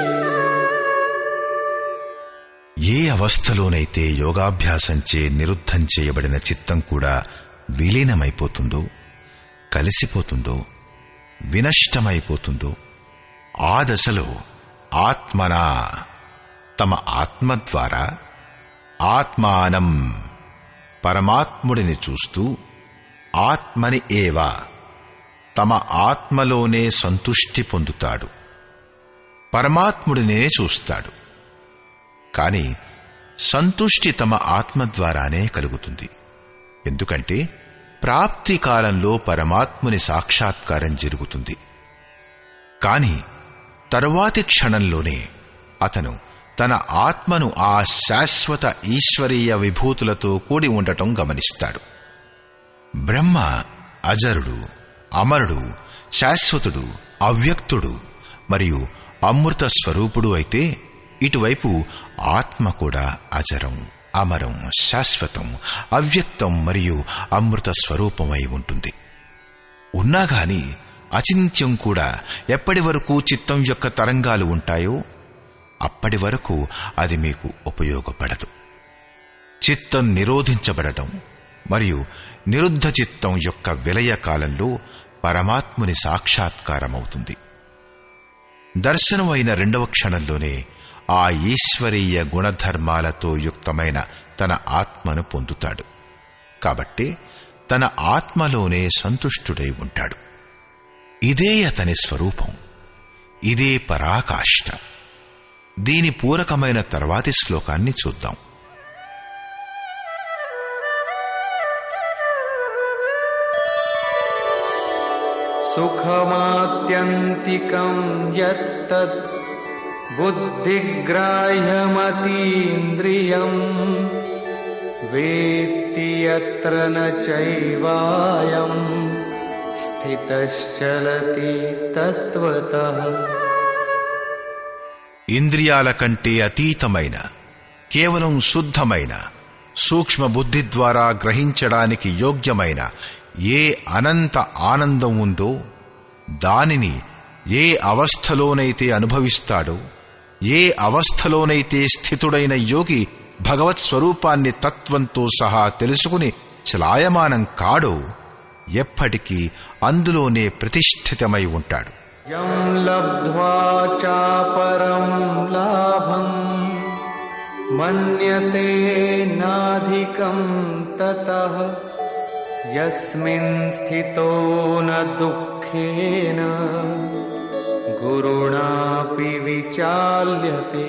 ఏ అవస్థలోనైతే యోగాభ్యాసంచే నిరుద్ధం చేయబడిన చిత్తం కూడా విలీనమైపోతుందో కలిసిపోతుందో వినష్టమైపోతుందో ఆ దశలో ఆత్మనా తమ ఆత్మ ద్వారా ఆత్మానం పరమాత్ముడిని చూస్తూ ఆత్మని ఏవా తమ ఆత్మలోనే సంతుష్టి పొందుతాడు పరమాత్ముడినే చూస్తాడు కాని సంతుష్టి తమ ఆత్మ ద్వారానే కలుగుతుంది ఎందుకంటే ప్రాప్తి కాలంలో పరమాత్ముని సాక్షాత్కారం జరుగుతుంది కాని తరువాతి క్షణంలోనే అతను తన ఆత్మను ఆ శాశ్వత ఈశ్వరీయ విభూతులతో కూడి ఉండటం గమనిస్తాడు బ్రహ్మ అజరుడు అమరుడు శాశ్వతుడు అవ్యక్తుడు మరియు అమృత స్వరూపుడు అయితే ఇటువైపు ఆత్మ కూడా అజరం అమరం శాశ్వతం అవ్యక్తం మరియు అమృత స్వరూపమై ఉంటుంది ఉన్నాగాని అచింత్యం కూడా ఎప్పటి వరకు చిత్తం యొక్క తరంగాలు ఉంటాయో అప్పటి వరకు అది మీకు ఉపయోగపడదు చిత్తం నిరోధించబడటం మరియు నిరుద్ధ చిత్తం యొక్క విలయ కాలంలో పరమాత్ముని సాక్షాత్కారమవుతుంది దర్శనం అయిన రెండవ క్షణంలోనే ఆ ఈశ్వరీయ గుణధర్మాలతో యుక్తమైన తన ఆత్మను పొందుతాడు కాబట్టి తన ఆత్మలోనే సంతుష్టుడై ఉంటాడు ఇదే అతని స్వరూపం ఇదే పరాకాష్ట దీని పూరకమైన తర్వాతి శ్లోకాన్ని చూద్దాం सुखमात्यन्तिकं यत्तत् बुद्धिग्राह्यमतीन्द्रियम् वेत्ति यत्र न चैवायम् स्थितश्चलति तत्त्वतः ఇంద్రియాల కంటే అతీతమైన కేవలం శుద్ధమైన సూక్ష్మ బుద్ధి ద్వారా గ్రహించడానికి యోగ్యమైన ఏ అనంత ఆనందం ఉందో దానిని ఏ అవస్థలోనైతే అనుభవిస్తాడో ఏ అవస్థలోనైతే స్థితుడైన యోగి భగవత్ స్వరూపాన్ని తత్వంతో సహా తెలుసుకుని చలాయమానం కాడో ఎప్పటికీ అందులోనే ప్రతిష్ఠితమై ఉంటాడు यं लब्ध्वा चापरं लाभम् मन्यते नाधिकं ततः यस्मिन् स्थितो न दुःखेन गुरुणापि विचाल्यते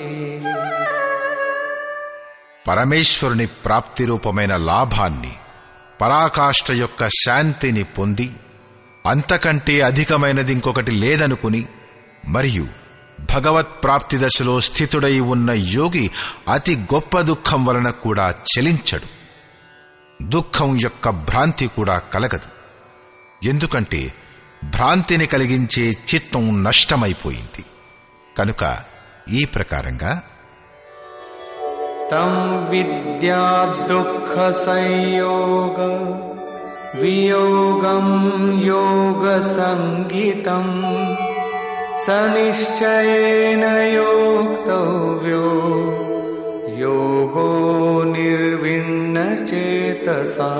పరమేశ్వరుని ప్రాప్తి రూపమైన లాభాన్ని పరాకాష్ఠ యొక్క శాంతిని పొంది అంతకంటే అధికమైనది ఇంకొకటి లేదనుకుని మరియు భగవత్ ప్రాప్తి దశలో స్థితుడై ఉన్న యోగి అతి గొప్ప దుఃఖం వలన కూడా చలించడు దుఃఖం యొక్క భ్రాంతి కూడా కలగదు ఎందుకంటే భ్రాంతిని కలిగించే చిత్తం నష్టమైపోయింది కనుక ఈ ప్రకారంగా तं विद्या दुःखसंयोग वियोगं योगसङ्गितम् स निश्चयेन योक्तव्यो योगो निर्विण्णचेतसा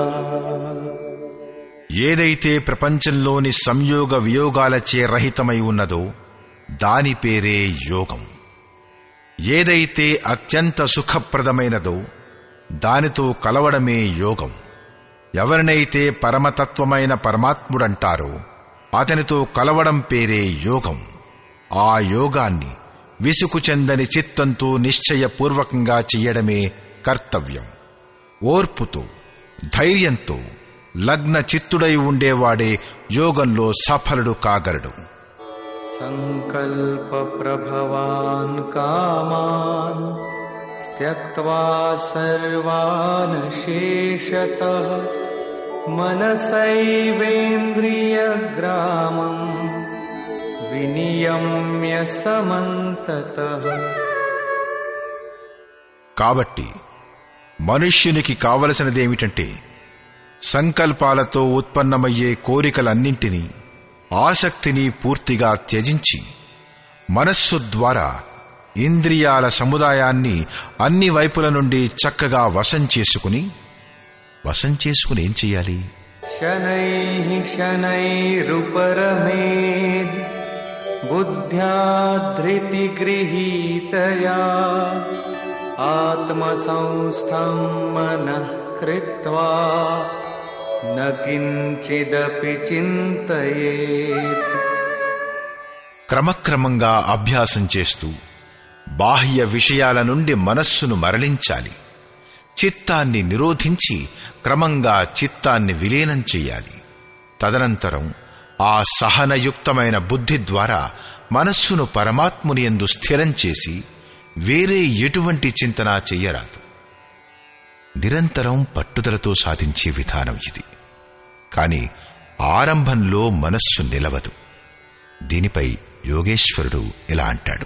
ఏదైతే ప్రపంచంలోని సంయోగ వియోగాలచే రహితమై ఉన్నదో దాని పేరే యోగం ఏదైతే అత్యంత సుఖప్రదమైనదో దానితో కలవడమే యోగం ఎవరినైతే పరమతత్వమైన పరమాత్ముడంటారో అతనితో కలవడం పేరే యోగం ఆ యోగాన్ని విసుకు చెందని చిత్తంతో నిశ్చయపూర్వకంగా చెయ్యడమే కర్తవ్యం ఓర్పుతో ధైర్యంతో లగ్న చిత్తుడై ఉండేవాడే యోగంలో సఫలుడు కాగలడు सङ्कल्पप्रभवान् कामान् त्यक्त्वा सर्वान् शेषतः मनसैवेन्द्रियग्रामम् विनियम्य समन्ततः కాబట్టి మనుష్యునికి కావలసినదేమిటంటే సంకల్పాలతో ఉత్పన్నమయ్యే కోరికలన్నింటినీ ఆసక్తిని పూర్తిగా త్యజించి మనస్సు ద్వారా ఇంద్రియాల సముదాయాన్ని అన్ని వైపుల నుండి చక్కగా వశం చేసుకుని వశం చేసుకుని ఏం చెయ్యాలి शनैः शनैरुपरमेद् बुद्ध्या धृतिगृहीतया आत्मसंस्थं मनः कृत्वा न किञ्चिदपि चिन्तयेत् క్రమక్రమంగా అభ్యాసం చేస్తూ బాహ్య విషయాల నుండి మనస్సును మరలించాలి చిత్తాన్ని నిరోధించి క్రమంగా చిత్తాన్ని విలీనం చెయ్యాలి తదనంతరం ఆ సహనయుక్తమైన బుద్ధి ద్వారా మనస్సును పరమాత్ముని ఎందు స్థిరం చేసి వేరే ఎటువంటి చింతన చెయ్యరాదు నిరంతరం పట్టుదలతో సాధించే విధానం ఇది కాని ఆరంభంలో మనస్సు నిలవదు దీనిపై యోగేశ్వరుడు ఇలా అంటాడు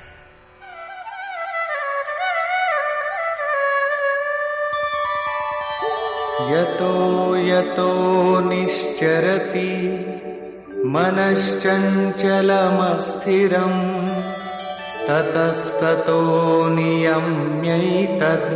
यतो यतो निश्चरति मनश्चञ्चलमस्थिरम् ततस्ततो नियम्यैतद्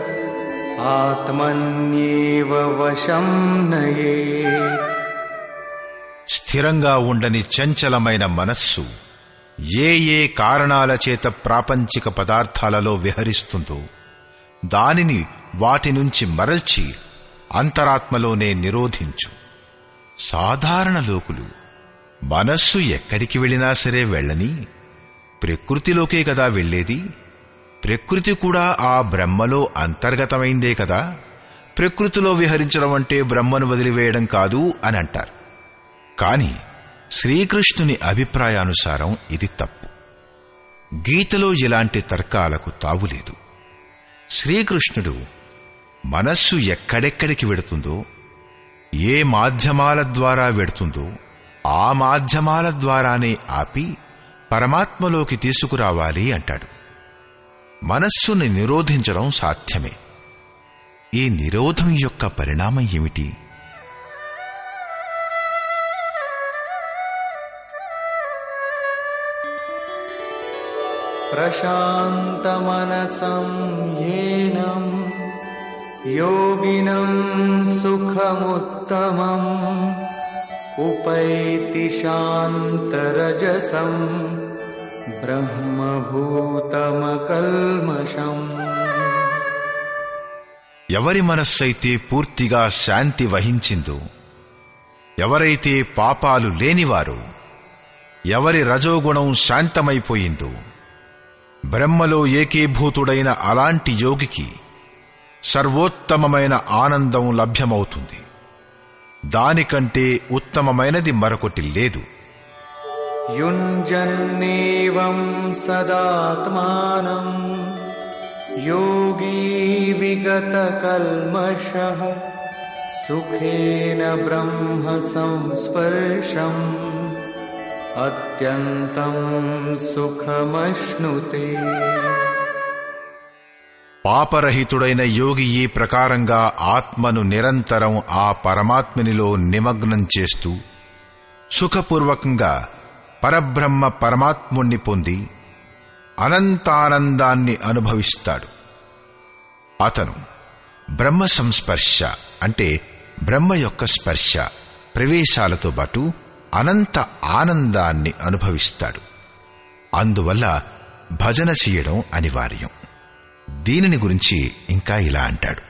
आत्मन्येव वशं नयेत् స్థిరంగా ఉండని చంచలమైన మనస్సు ఏ ఏ కారణాల చేత ప్రాపంచిక పదార్థాలలో విహరిస్తుందో దానిని వాటి నుంచి మరల్చి అంతరాత్మలోనే నిరోధించు సాధారణ లోకులు మనస్సు ఎక్కడికి వెళ్ళినా సరే వెళ్ళని ప్రకృతిలోకే కదా వెళ్ళేది ప్రకృతి కూడా ఆ బ్రహ్మలో అంతర్గతమైందే కదా ప్రకృతిలో విహరించడం అంటే బ్రహ్మను వదిలివేయడం కాదు అని అంటారు కాని శ్రీకృష్ణుని అభిప్రాయానుసారం ఇది తప్పు గీతలో ఇలాంటి తర్కాలకు తావులేదు శ్రీకృష్ణుడు మనస్సు ఎక్కడెక్కడికి వెడుతుందో ఏ మాధ్యమాల ద్వారా వెడుతుందో ఆ మాధ్యమాల ద్వారానే ఆపి పరమాత్మలోకి తీసుకురావాలి అంటాడు మనస్సుని నిరోధించడం సాధ్యమే ఈ నిరోధం యొక్క పరిణామం ఏమిటి प्रशान्तमनसं येनं योगिनं सुखमुत्तमम् उपैति शान्तरजसं ब्रह्मभूतमकल्मषम् ఎవరి మనస్సైతే పూర్తిగా శాంతి వహించిందో ఎవరైతే పాపాలు లేనివారో ఎవరి రజోగుణం శాంతమైపోయిందో బ్రహ్మలో ఏకీభూతుడైన అలాంటి యోగికి సర్వోత్తమమైన ఆనందం లభ్యమవుతుంది దానికంటే ఉత్తమమైనది మరొకటి లేదు युञ्जन्नेवं सदात्मानम् योगी विगतकल्मषः सुखेन ब्रह्म संस्पर्शम् अत्यन्तं सुखमश्नुते పాపరహితుడైన యోగి ఈ ప్రకారంగా ఆత్మను నిరంతరం ఆ పరమాత్మనిలో నిమగ్నం చేస్తూ సుఖపూర్వకంగా పరబ్రహ్మ పరమాత్ముణ్ణి పొంది అనంతానందాన్ని అనుభవిస్తాడు అతను బ్రహ్మ సంస్పర్శ అంటే బ్రహ్మ యొక్క స్పర్శ ప్రవేశాలతో పాటు అనంత ఆనందాన్ని అనుభవిస్తాడు అందువల్ల భజన చేయడం అనివార్యం దీనిని గురించి ఇంకా ఇలా అంటాడు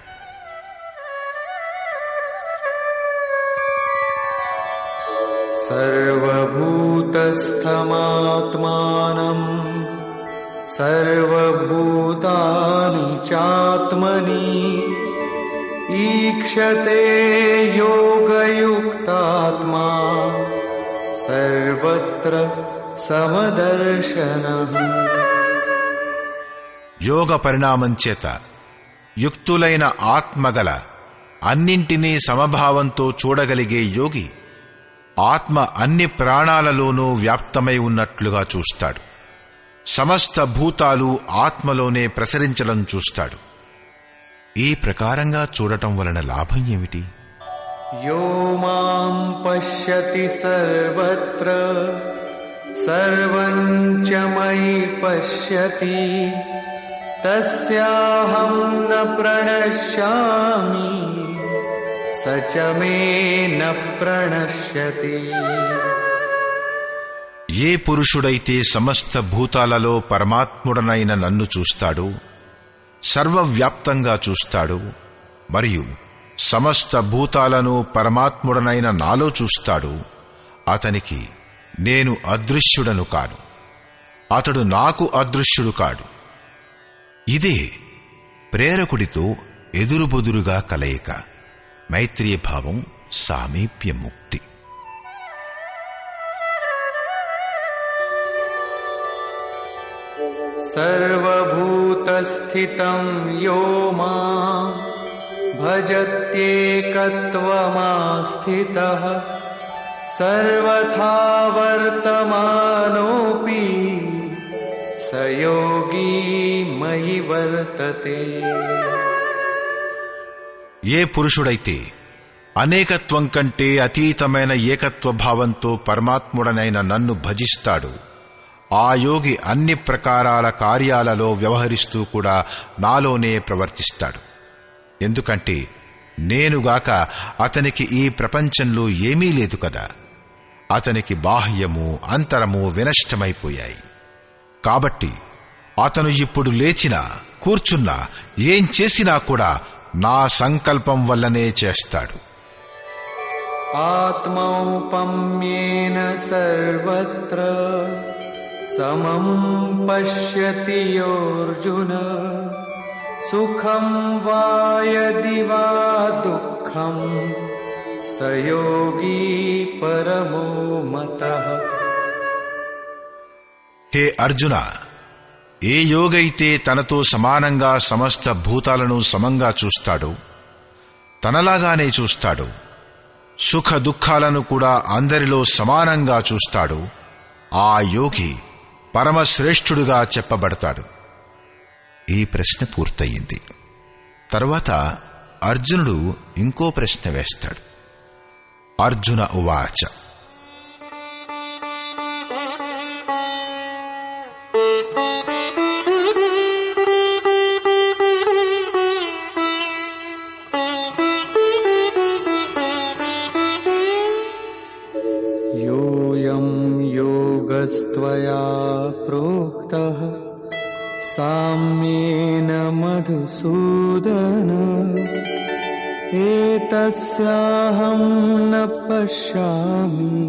सर्वभूतस्थमात्मानम् सर्वभूतानि चात्मनि ईक्षते योगयुक्तात्मा सर्वत्र समदर्शनः యోగ పరిణామం చేత యుక్తులైన ఆత్మగల అన్నింటినీ సమభావంతో చూడగలిగే యోగి ఆత్మ అన్ని ప్రాణాలలోనూ వ్యాప్తమై ఉన్నట్లుగా చూస్తాడు సమస్త భూతాలు ఆత్మలోనే ప్రసరించడం చూస్తాడు ఈ ప్రకారంగా చూడటం వలన లాభం ఏమిటి यो माम् पश्यति सर्वत्र सर्वम् च मयि पश्यति तस्याहम् न प्रणश्यामि स च मे न प्रणश्यति ఏ పురుషుడైతే సమస్త భూతాలలో పరమాత్ముడనైన నన్ను చూస్తాడో సర్వవ్యాప్తంగా చూస్తాడు మరియు సమస్త భూతాలను పరమాత్ముడనైన నాలో చూస్తాడు అతనికి నేను అదృశ్యుడను కాను అతడు నాకు అదృశ్యుడు కాడు ఇదే ప్రేరకుడితో ఎదురుబొదురుగా కలయిక మైత్రీయ భావం సామీప్య ముక్తి सर्वभूतस्थितं यो मां भजत्येकत्वमास्थितः सर्वथा वर्तमानोऽपि स योगी मयि वर्तते ఏ పురుషుడైతే అనేకత్వం కంటే అతీతమైన ఏకత్వ భావంతో పరమాత్ముడనైన నన్ను భజిస్తాడు ఆ యోగి అన్ని ప్రకారాల కార్యాలలో వ్యవహరిస్తూ కూడా నాలోనే ప్రవర్తిస్తాడు ఎందుకంటే నేనుగాక అతనికి ఈ ప్రపంచంలో ఏమీ లేదు కదా అతనికి బాహ్యము అంతరము వినష్టమైపోయాయి కాబట్టి అతను ఇప్పుడు లేచినా కూర్చున్నా ఏం చేసినా కూడా నా సంకల్పం వల్లనే చేస్తాడు आत्मौपम्येन सर्वत्र समं पश्यति योऽर्जुन सुखं वा यदि वा दुःखं स योगी परमो मतः హే అర్జున ఏ యోగైతే తనతో సమానంగా సమస్త భూతాలను సమంగా చూస్తాడో తనలాగానే చూస్తాడు సుఖ దుఃఖాలను కూడా అందరిలో సమానంగా చూస్తాడు ఆ యోగి పరమశ్రేష్ఠుడుగా చెప్పబడతాడు ఈ ప్రశ్న పూర్తయింది తరువాత అర్జునుడు ఇంకో ప్రశ్న వేస్తాడు అర్జున ఉవాచ योऽयं योगस्त्वया प्रोक्तः साम्येन मधुसूदन एतस्याहं न पश्यामि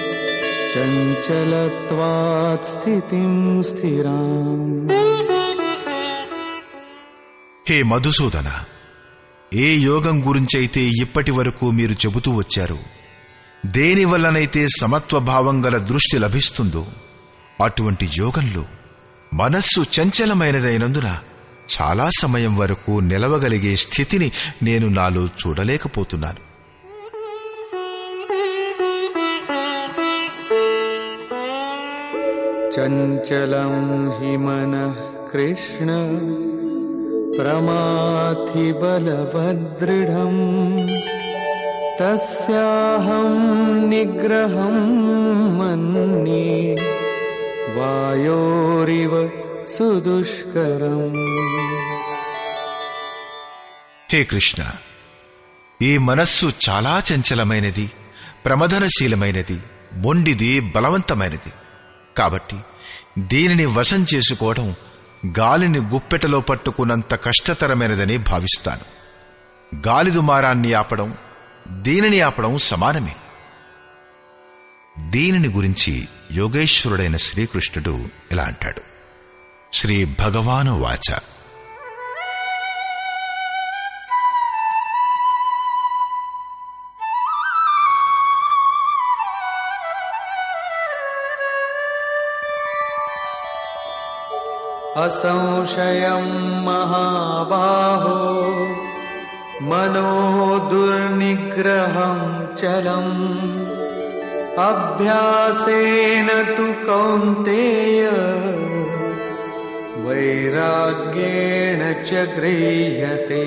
चञ्चलत्वात् स्थितिं स्थिराम् హే మధుసూదన ఏ యోగం గురించైతే ఇప్పటి వరకు మీరు చెబుతూ వచ్చారు దేని వల్లనైతే సమత్వ భావం గల దృష్టి లభిస్తుందో అటువంటి యోగంలో మనస్సు చంచలమైనదైనందున చాలా సమయం వరకు నిలవగలిగే స్థితిని నేను నాలో చూడలేకపోతున్నాను चञ्चलं हि मनः कृष्ण प्रमाथि बलवदृढम् तस्याहं निग्रहं मन्ये वायोरिव सुदुष्करम् హే కృష్ణ ఈ మనస్సు చాలా చంచలమైనది ప్రమదనశీలమైనది మొండిది బలవంతమైనది కాబట్టి దీనిని వశం చేసుకోవడం గాలిని గుప్పెటలో పట్టుకున్నంత కష్టతరమైనదని భావిస్తాను గాలి దుమారాన్ని ఆపడం దీనిని ఆపడం సమానమే దీనిని గురించి యోగేశ్వరుడైన శ్రీకృష్ణుడు ఇలా అంటాడు శ్రీ భగవాను వాచ असंशयं महाबाहो मनो दुर्निग्रहं चलम् अभ्यासेन तु कौन्तेय वैराग्येण च गृह्यते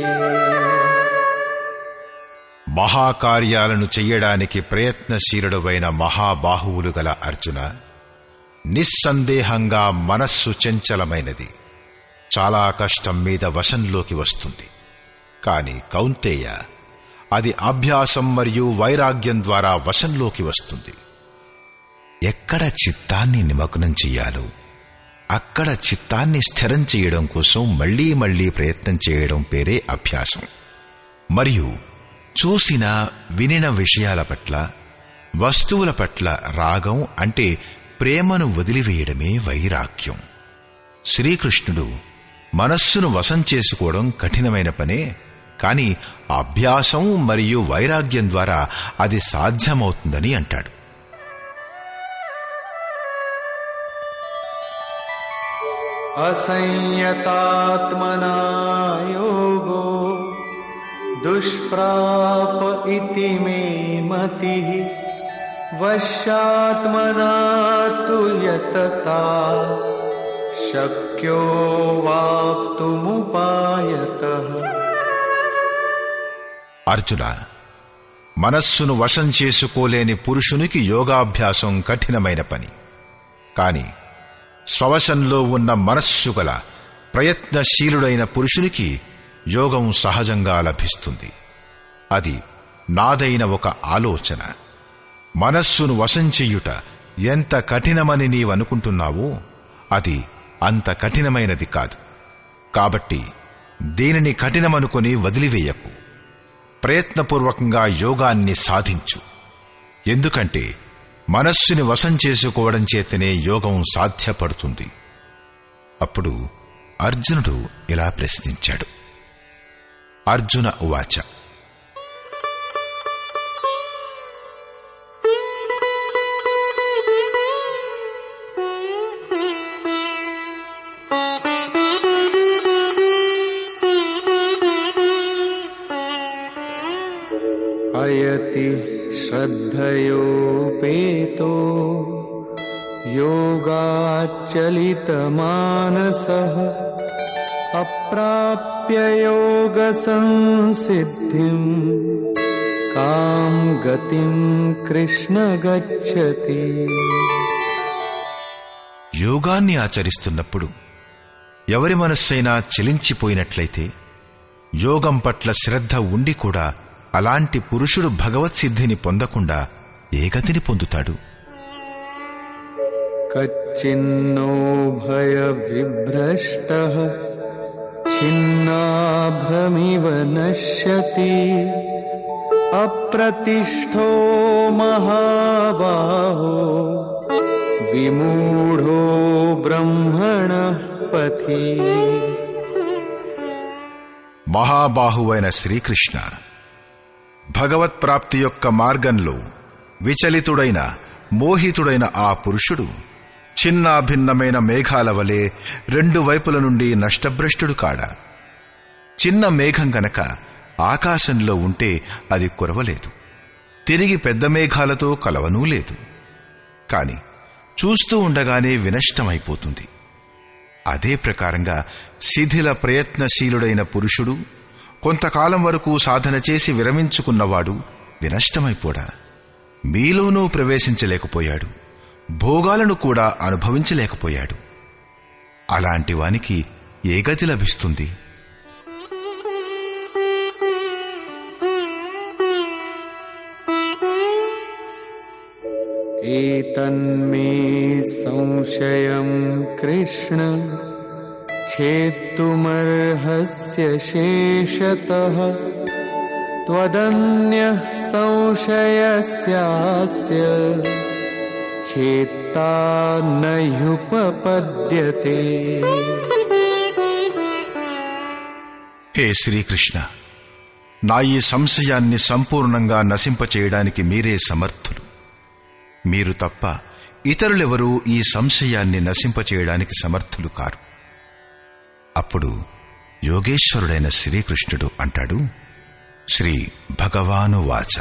మహాకార్యాలను చెయ్యడానికి ప్రయత్నశీలుడవైన మహాబాహువులు గల అర్జున నిస్సందేహంగా మనస్సు చంచలమైనది చాలా కష్టం మీద వశంలోకి వస్తుంది కాని కౌంతేయ అది అభ్యాసం మరియు వైరాగ్యం ద్వారా వశంలోకి వస్తుంది ఎక్కడ చిత్తాన్ని నిమగ్నం చెయ్యాలో అక్కడ చిత్తాన్ని స్థిరం చేయడం కోసం మళ్లీ మళ్లీ ప్రయత్నం చేయడం పేరే అభ్యాసం మరియు చూసిన వినిన విషయాల పట్ల వస్తువుల పట్ల రాగం అంటే ప్రేమను వదిలివేయడమే వైరాగ్యం శ్రీకృష్ణుడు మనస్సును వశం చేసుకోవడం కఠినమైన పనే కాని అభ్యాసం మరియు వైరాగ్యం ద్వారా అది సాధ్యమవుతుందని అంటాడు असंयतात्मना योगो दुष्प्राप इति मे मतिः वश्यात्मना तु यतता शक्यो वाप्तुमुपायतः అర్జున మనస్సును వశం చేసుకోలేని పురుషునికి యోగాభ్యాసం కఠినమైన పని కాని స్వవశంలో ఉన్న మనస్సు గల ప్రయత్నశీలుడైన పురుషునికి యోగం సహజంగా లభిస్తుంది అది నాదైన ఒక ఆలోచన మనస్సును వశం చెయ్యుట ఎంత కఠినమని నీవనుకుంటున్నావో అది అంత కఠినమైనది కాదు కాబట్టి దీనిని కఠినమనుకొని వదిలివేయకు ప్రయత్నపూర్వకంగా యోగాన్ని సాధించు ఎందుకంటే మనస్సుని వశం చేసుకోవడం చేతనే యోగం సాధ్యపడుతుంది అప్పుడు అర్జునుడు ఇలా ప్రశ్నించాడు అర్జున ఉవాచ अयति श्रद्धयोपेतो योगाच्चलितमानसः अप्राप्य योगसंसिद्धिम् कां गतिं कृष्ण गच्छति యోగాన్ని ఆచరిస్తున్నప్పుడు ఎవరి మనస్సైనా చెలించిపోయినట్లయితే యోగం పట్ల శ్రద్ధ ఉండి కూడా అలాంటి పురుషుడు భగవత్ సిద్ధిని పొందకుండా ఏ గతిని పొందుతాడు कच्चिन्नो भयविभ्रष्टः छिन्नाभ्रमिव नश्यति अप्रतिष्ठो महाबाहो विमूढो ब्रह्मणः पथि మహాబాహువైన శ్రీకృష్ణ భగవత్ ప్రాప్తి యొక్క మార్గంలో విచలితుడైన మోహితుడైన ఆ పురుషుడు చిన్నాభిన్నమైన మేఘాల వలె రెండు వైపుల నుండి నష్టభ్రష్టుడు కాడా చిన్న మేఘం గనక ఆకాశంలో ఉంటే అది కురవలేదు తిరిగి పెద్ద మేఘాలతో కలవనూ లేదు కాని చూస్తూ ఉండగానే వినష్టమైపోతుంది అదే ప్రకారంగా శిథిల ప్రయత్నశీలుడైన పురుషుడు కొంతకాలం వరకు సాధన చేసి విరమించుకున్నవాడు వినష్టమైపోడా మీలోనూ ప్రవేశించలేకపోయాడు భోగాలను కూడా అనుభవించలేకపోయాడు అలాంటి వానికి ఏ గతి లభిస్తుంది एतन्मे संशयं कृष्ण छेत्तुमर्हस्य शेषतः त्वदन्यः संशयस्यास्य छेत्ता न ह्युपपद्यते హే శ్రీకృష్ణ నా ఈ సంశయాన్ని సంపూర్ణంగా నశింపచేయడానికి మీరే సమర్థులు మీరు తప్ప ఇతరులెవరూ ఈ సంశయాన్ని నశింపచేయడానికి సమర్థులు కారు అప్పుడు యోగేశ్వరుడైన శ్రీకృష్ణుడు అంటాడు శ్రీ భగవాను వాచ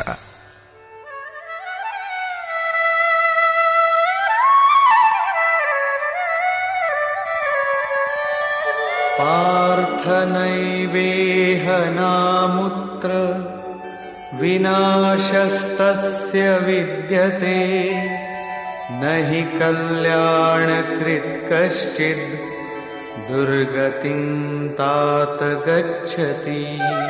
पार्थनैवेह नामुत्र विनाशस्तस्य विद्यते न हि कल्याणकृत् कश्चिद् दुर्गतिं तात गच्छति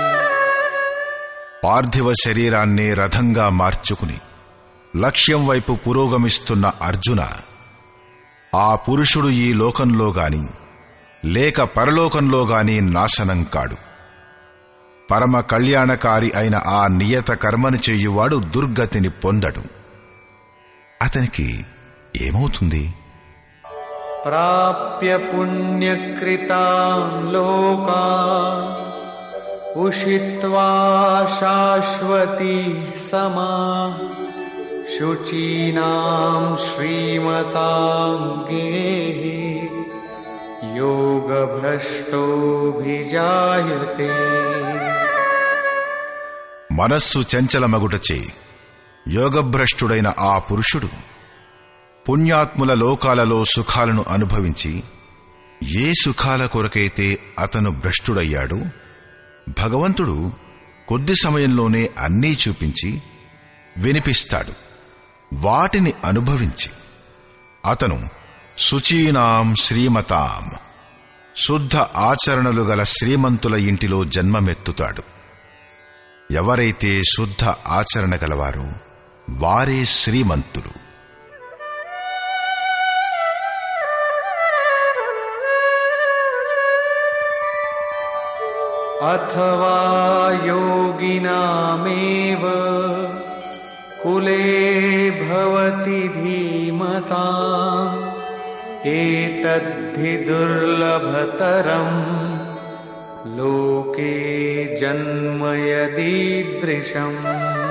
పార్థివ శరీరాన్ని రథంగా మార్చుకుని లక్ష్యం వైపు పురోగమిస్తున్న అర్జున ఆ పురుషుడు ఈ లోకంలో గాని లేక పరలోకంలో గాని నాశనం కాడు పరమ కళ్యాణకారి అయిన ఆ నియత కర్మను చెయ్యువాడు దుర్గతిని పొందడు అతనికి ఏమవుతుంది प्राप्य पुण्यकृतान् लोकान् उषित्वा शाश्वती समा शुचीनां श्रीमतां गेः योगभ्रष्टोऽभिजायते మనస్సు చంచలమగుటచే యోగభ్రష్టుడైన ఆ పురుషుడు పుణ్యాత్ముల లోకాలలో సుఖాలను అనుభవించి ఏ సుఖాల కొరకైతే అతను భ్రష్టుడయ్యాడో భగవంతుడు కొద్ది సమయంలోనే అన్నీ చూపించి వినిపిస్తాడు వాటిని అనుభవించి అతను శుచీనాం శ్రీమతాం శుద్ధ ఆచరణలు గల శ్రీమంతుల ఇంటిలో జన్మమెత్తుతాడు ఎవరైతే శుద్ధ ఆచరణ గలవారో వారే శ్రీమంతులు अथवा योगिनामेव कुले भवति धीमता एतद्धि दुर्लभतरम् लोके जन्म यदीदृशम्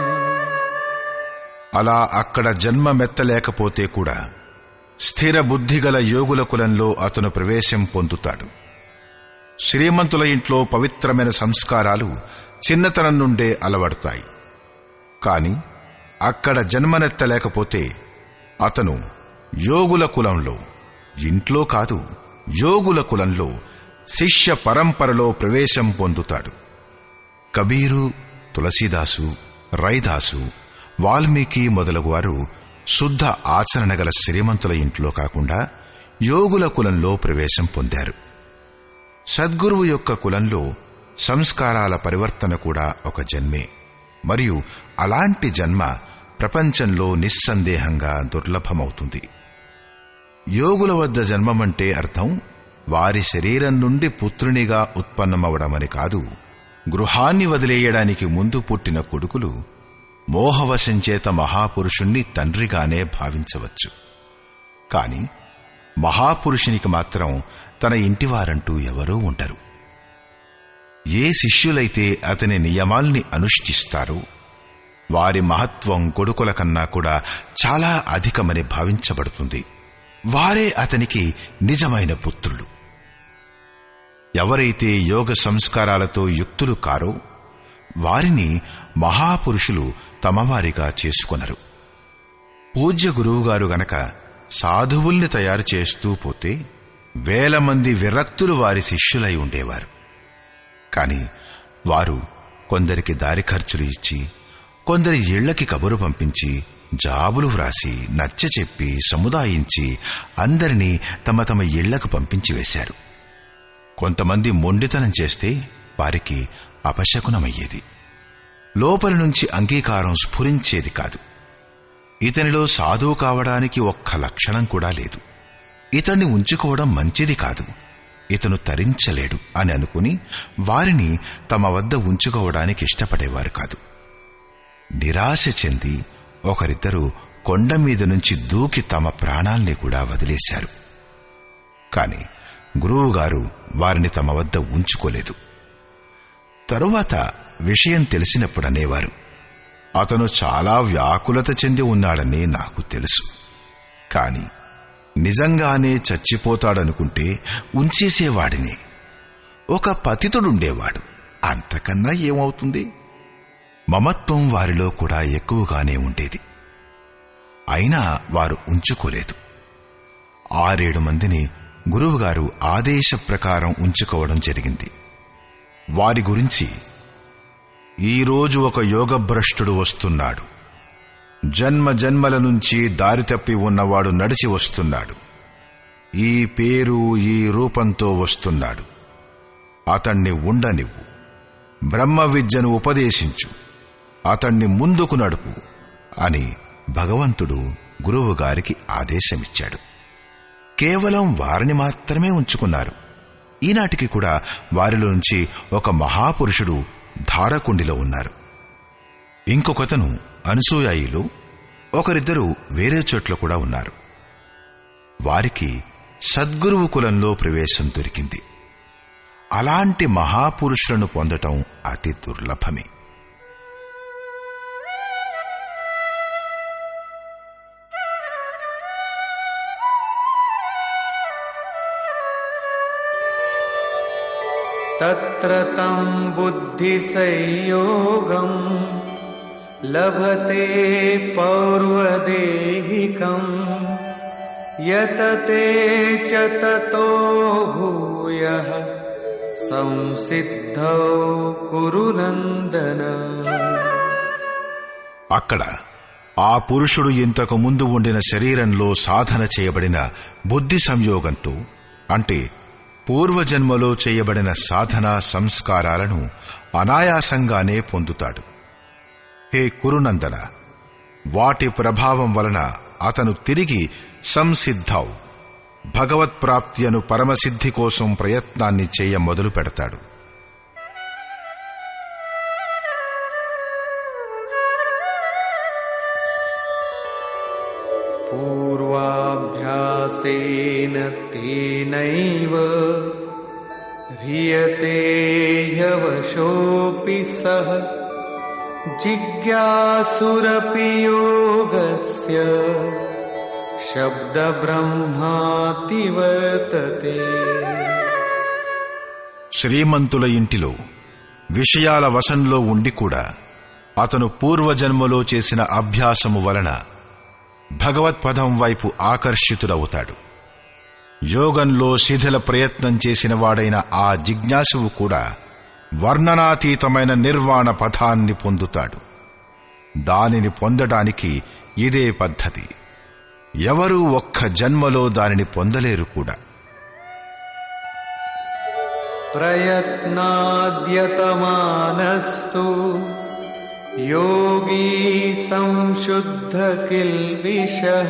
అలా అక్కడ జన్మమెత్తలేకపోతే కూడా స్థిర బుద్ధిగల యోగుల కులంలో అతను ప్రవేశం పొందుతాడు శ్రీమంతుల ఇంట్లో పవిత్రమైన సంస్కారాలు చిన్నతనం నుండే అలవడతాయి కాని అక్కడ జన్మనెత్తలేకపోతే అతను యోగుల కులంలో ఇంట్లో కాదు యోగుల కులంలో శిష్య పరంపరలో ప్రవేశం పొందుతాడు కబీరు తులసీదాసు రైదాసు వాల్మీకి మొదలగువారు శుద్ధ ఆచరణ గల శ్రీమంతుల ఇంట్లో కాకుండా యోగుల కులంలో ప్రవేశం పొందారు సద్గురువు యొక్క కులంలో సంస్కారాల పరివర్తన కూడా ఒక జన్మే మరియు అలాంటి జన్మ ప్రపంచంలో నిస్సందేహంగా దుర్లభమవుతుంది యోగుల వద్ద జన్మమంటే అర్థం వారి శరీరం నుండి పుత్రునిగా ఉత్పన్నమవడమని కాదు గృహాన్ని వదిలేయడానికి ముందు పుట్టిన కొడుకులు మోహవశం చేత మహాపురుషుణ్ణి తండ్రిగానే భావించవచ్చు కాని మహాపురుషునికి మాత్రం తన ఇంటివారంటూ ఎవరూ ఉండరు ఏ శిష్యులైతే అతని నియమాల్ని అనుష్ఠిస్తారో వారి మహత్వం కొడుకుల కన్నా కూడా చాలా అధికమని భావించబడుతుంది వారే అతనికి నిజమైన పుత్రులు ఎవరైతే యోగ సంస్కారాలతో యుక్తులు కారో వారిని మహాపురుషులు తమవారిగా చేసుకొనరు పూజ్య గురువుగారు గనక సాధువుల్ని తయారు చేస్తూ పోతే వేల మంది విరక్తులు వారి శిష్యులై ఉండేవారు కాని వారు కొందరికి దారి ఖర్చులు ఇచ్చి కొందరి ఇళ్లకి కబురు పంపించి జాబులు వ్రాసి నచ్చ చెప్పి సముదాయించి అందరినీ తమ తమ ఇళ్లకు పంపించి వేశారు కొంతమంది మొండితనం చేస్తే వారికి అపశకునమయ్యేది లోపలి నుంచి అంగీకారం స్ఫురించేది కాదు ఇతనిలో సాధువు కావడానికి ఒక్క లక్షణం కూడా లేదు ఇతన్ని ఉంచుకోవడం మంచిది కాదు ఇతను తరించలేడు అని అనుకుని వారిని తమ వద్ద ఉంచుకోవడానికి ఇష్టపడేవారు కాదు నిరాశ చెంది ఒకరిద్దరు కొండ మీద నుంచి దూకి తమ ప్రాణాల్ని కూడా వదిలేశారు కాని గురువుగారు వారిని తమ వద్ద ఉంచుకోలేదు తరువాత విషయం తెలిసినప్పుడు అనేవారు అతను చాలా వ్యాకులత చెంది ఉన్నాడని నాకు తెలుసు కాని నిజంగానే చచ్చిపోతాడనుకుంటే ఉంచేసేవాడిని ఒక పతితుడుండేవాడు అంతకన్నా ఏమవుతుంది మమత్వం వారిలో కూడా ఎక్కువగానే ఉండేది అయినా వారు ఉంచుకోలేదు ఆరేడు మందిని గురువుగారు ఆదేశ ప్రకారం ఉంచుకోవడం జరిగింది వారి గురించి ఈరోజు ఒక యోగభ్రష్టుడు వస్తున్నాడు జన్మ జన్మల నుంచి దారి తప్పి ఉన్నవాడు నడిచి వస్తున్నాడు ఈ పేరు ఈ రూపంతో వస్తున్నాడు అతణ్ణి ఉండనివ్వు బ్రహ్మ విద్యను ఉపదేశించు అతణ్ణి ముందుకు నడుపు అని భగవంతుడు గురువుగారికి ఆదేశమిచ్చాడు కేవలం వారిని మాత్రమే ఉంచుకున్నారు ఈనాటికి కూడా వారిలో నుంచి ఒక మహాపురుషుడు ధారకుండిలో ఉన్నారు ఇంకొకతను అనసూయాయిలో ఒకరిద్దరు వేరే చోట్ల కూడా ఉన్నారు వారికి సద్గురువు కులంలో ప్రవేశం దొరికింది అలాంటి మహాపురుషులను పొందటం అతి దుర్లభమే तत्र तं बुद्धिसंयोगम् लभते पौर्वदेहिकम् यतते च ततो भूयः संसिद्धौ कुरु नन्दन అక్కడ ఆ పురుషుడు ఇంతకు ముందు ఉండిన శరీరంలో సాధన చేయబడిన బుద్ధి సంయోగంతో అంటే పూర్వజన్మలో చేయబడిన సాధన సంస్కారాలను అనాయాసంగానే పొందుతాడు హే కురునందన వాటి ప్రభావం వలన అతను తిరిగి సంసిద్ధౌ భగవత్ప్రాప్తి అను పరమసిద్ధి కోసం ప్రయత్నాన్ని చేయ మొదలు పెడతాడు पूर्वाभ्यासेन तेनैव ह्रियते ह्यवशोऽपि सः जिज्ञासुरपि योगस्य शब्दब्रह्माति वर्तते శ్రీమంతుల ఇంటిలో విషయాల వశంలో ఉండి కూడా అతను పూర్వజన్మలో చేసిన అభ్యాసము వలన భగవత్పదం వైపు ఆకర్షితుడవుతాడు యోగంలో శిథిల ప్రయత్నం చేసిన వాడైన ఆ జిజ్ఞాసువు కూడా వర్ణనాతీతమైన నిర్వాణ పథాన్ని పొందుతాడు దానిని పొందడానికి ఇదే పద్ధతి ఎవరూ ఒక్క జన్మలో దానిని పొందలేరు కూడా प्रयत्नाद्यतमानस्तु योगी संशुद्धकिल्बिषः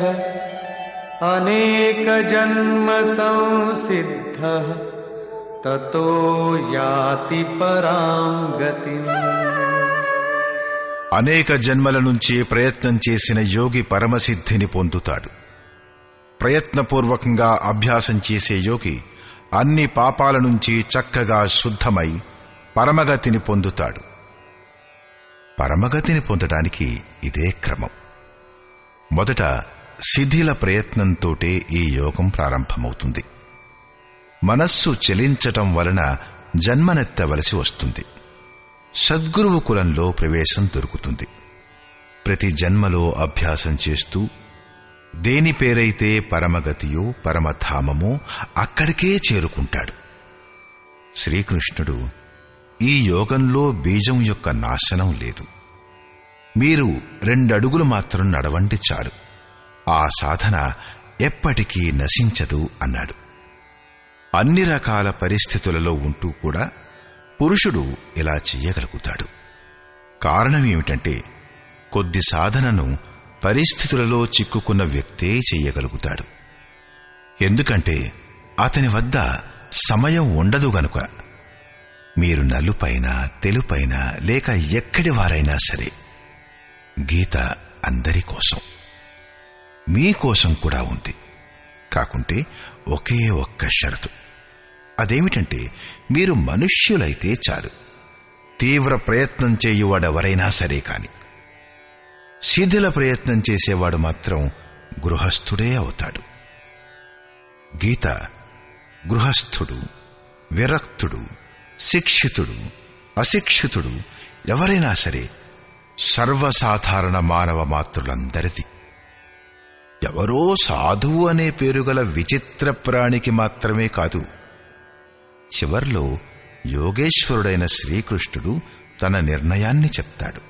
अनेकजन्मसंसिद्धः ततो याति पराम् गतिम् అనేక జన్మల నుంచి ప్రయత్నం చేసిన యోగి పరమసిద్ధిని పొందుతాడు ప్రయత్నపూర్వకంగా అభ్యాసం చేసే యోగి అన్ని పాపాల నుంచి చక్కగా శుద్ధమై పరమగతిని పొందుతాడు పరమగతిని పొందడానికి ఇదే క్రమం మొదట శిథిల ప్రయత్నంతోటే ఈ యోగం ప్రారంభమవుతుంది మనస్సు చెలించటం వలన జన్మనెత్తవలసి వస్తుంది సద్గురువు కులంలో ప్రవేశం దొరుకుతుంది ప్రతి జన్మలో అభ్యాసం చేస్తూ దేని పేరైతే పరమగతియో పరమధామమో అక్కడికే చేరుకుంటాడు శ్రీకృష్ణుడు ఈ యోగంలో బీజం యొక్క నాశనం లేదు మీరు రెండడుగులు మాత్రం నడవండి చాలు ఆ సాధన ఎప్పటికీ నశించదు అన్నాడు అన్ని రకాల పరిస్థితులలో ఉంటూ కూడా పురుషుడు ఇలా చెయ్యగలుగుతాడు కారణం ఏమిటంటే కొద్ది సాధనను పరిస్థితులలో చిక్కుకున్న వ్యక్తే చెయ్యగలుగుతాడు ఎందుకంటే అతని వద్ద సమయం ఉండదు గనుక మీరు నలుపైన తెలుపైన లేక ఎక్కడి వారైనా సరే గీత అందరి కోసం మీకోసం కూడా ఉంది కాకుంటే ఒకే ఒక్క షరతు అదేమిటంటే మీరు మనుష్యులైతే చాలు తీవ్ర ప్రయత్నం చేయువాడెవరైనా సరే కాని శిథిల ప్రయత్నం చేసేవాడు మాత్రం గృహస్థుడే అవుతాడు గీత గృహస్థుడు విరక్తుడు శిక్షితుడు అశిక్షితుడు ఎవరైనా సరే సర్వసాధారణ మానవ మాతృలందరిది ఎవరో సాధువు అనే పేరుగల విచిత్ర ప్రాణికి మాత్రమే కాదు చివర్లో యోగేశ్వరుడైన శ్రీకృష్ణుడు తన నిర్ణయాన్ని చెప్తాడు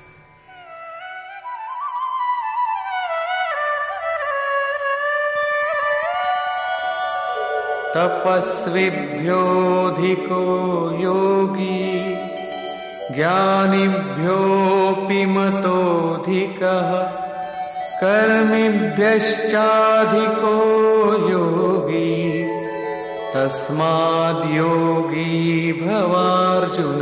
तपस्विभ्योऽधिको योगी ज्ञानिभ्योऽपि मतोऽधिकः कर्मिभ्यश्चाधिको योगी तस्माद्योगी भवार्जुन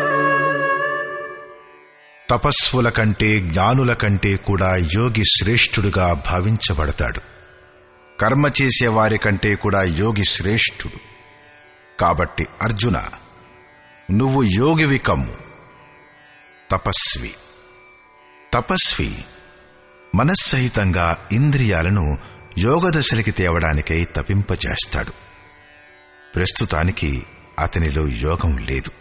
తపస్సుల కంటే జ్ఞానుల కంటే కూడా యోగి శ్రేష్ఠుడుగా భావించబడతాడు కర్మ చేసేవారి కంటే కూడా యోగి శ్రేష్ఠుడు కాబట్టి అర్జున నువ్వు యోగివి కమ్ము తపస్వి తపస్వి మనస్సహితంగా ఇంద్రియాలను యోగదశలకి తేవడానికై తపింపచేస్తాడు ప్రస్తుతానికి అతనిలో యోగం లేదు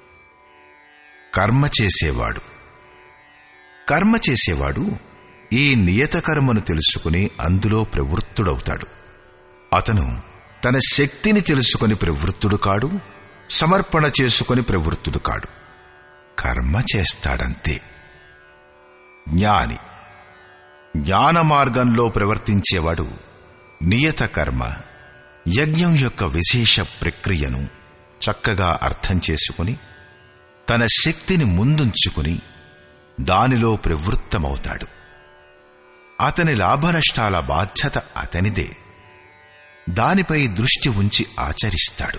కర్మ చేసేవాడు కర్మ చేసేవాడు ఈ నియత కర్మను తెలుసుకుని అందులో ప్రవృత్తుడవుతాడు అతను తన శక్తిని తెలుసుకొని ప్రవృత్తుడు కాడు సమర్పణ చేసుకొని ప్రవృత్తుడు కాడు కర్మ చేస్తాడంతే జ్ఞాని జ్ఞాన మార్గంలో ప్రవర్తించేవాడు నియత కర్మ యజ్ఞం యొక్క విశేష ప్రక్రియను చక్కగా అర్థం చేసుకుని తన శక్తిని ముందుంచుకుని దానిలో ప్రవృత్తమవుతాడు అతని లాభనష్టాల బాధ్యత అతనిదే దానిపై దృష్టి ఉంచి ఆచరిస్తాడు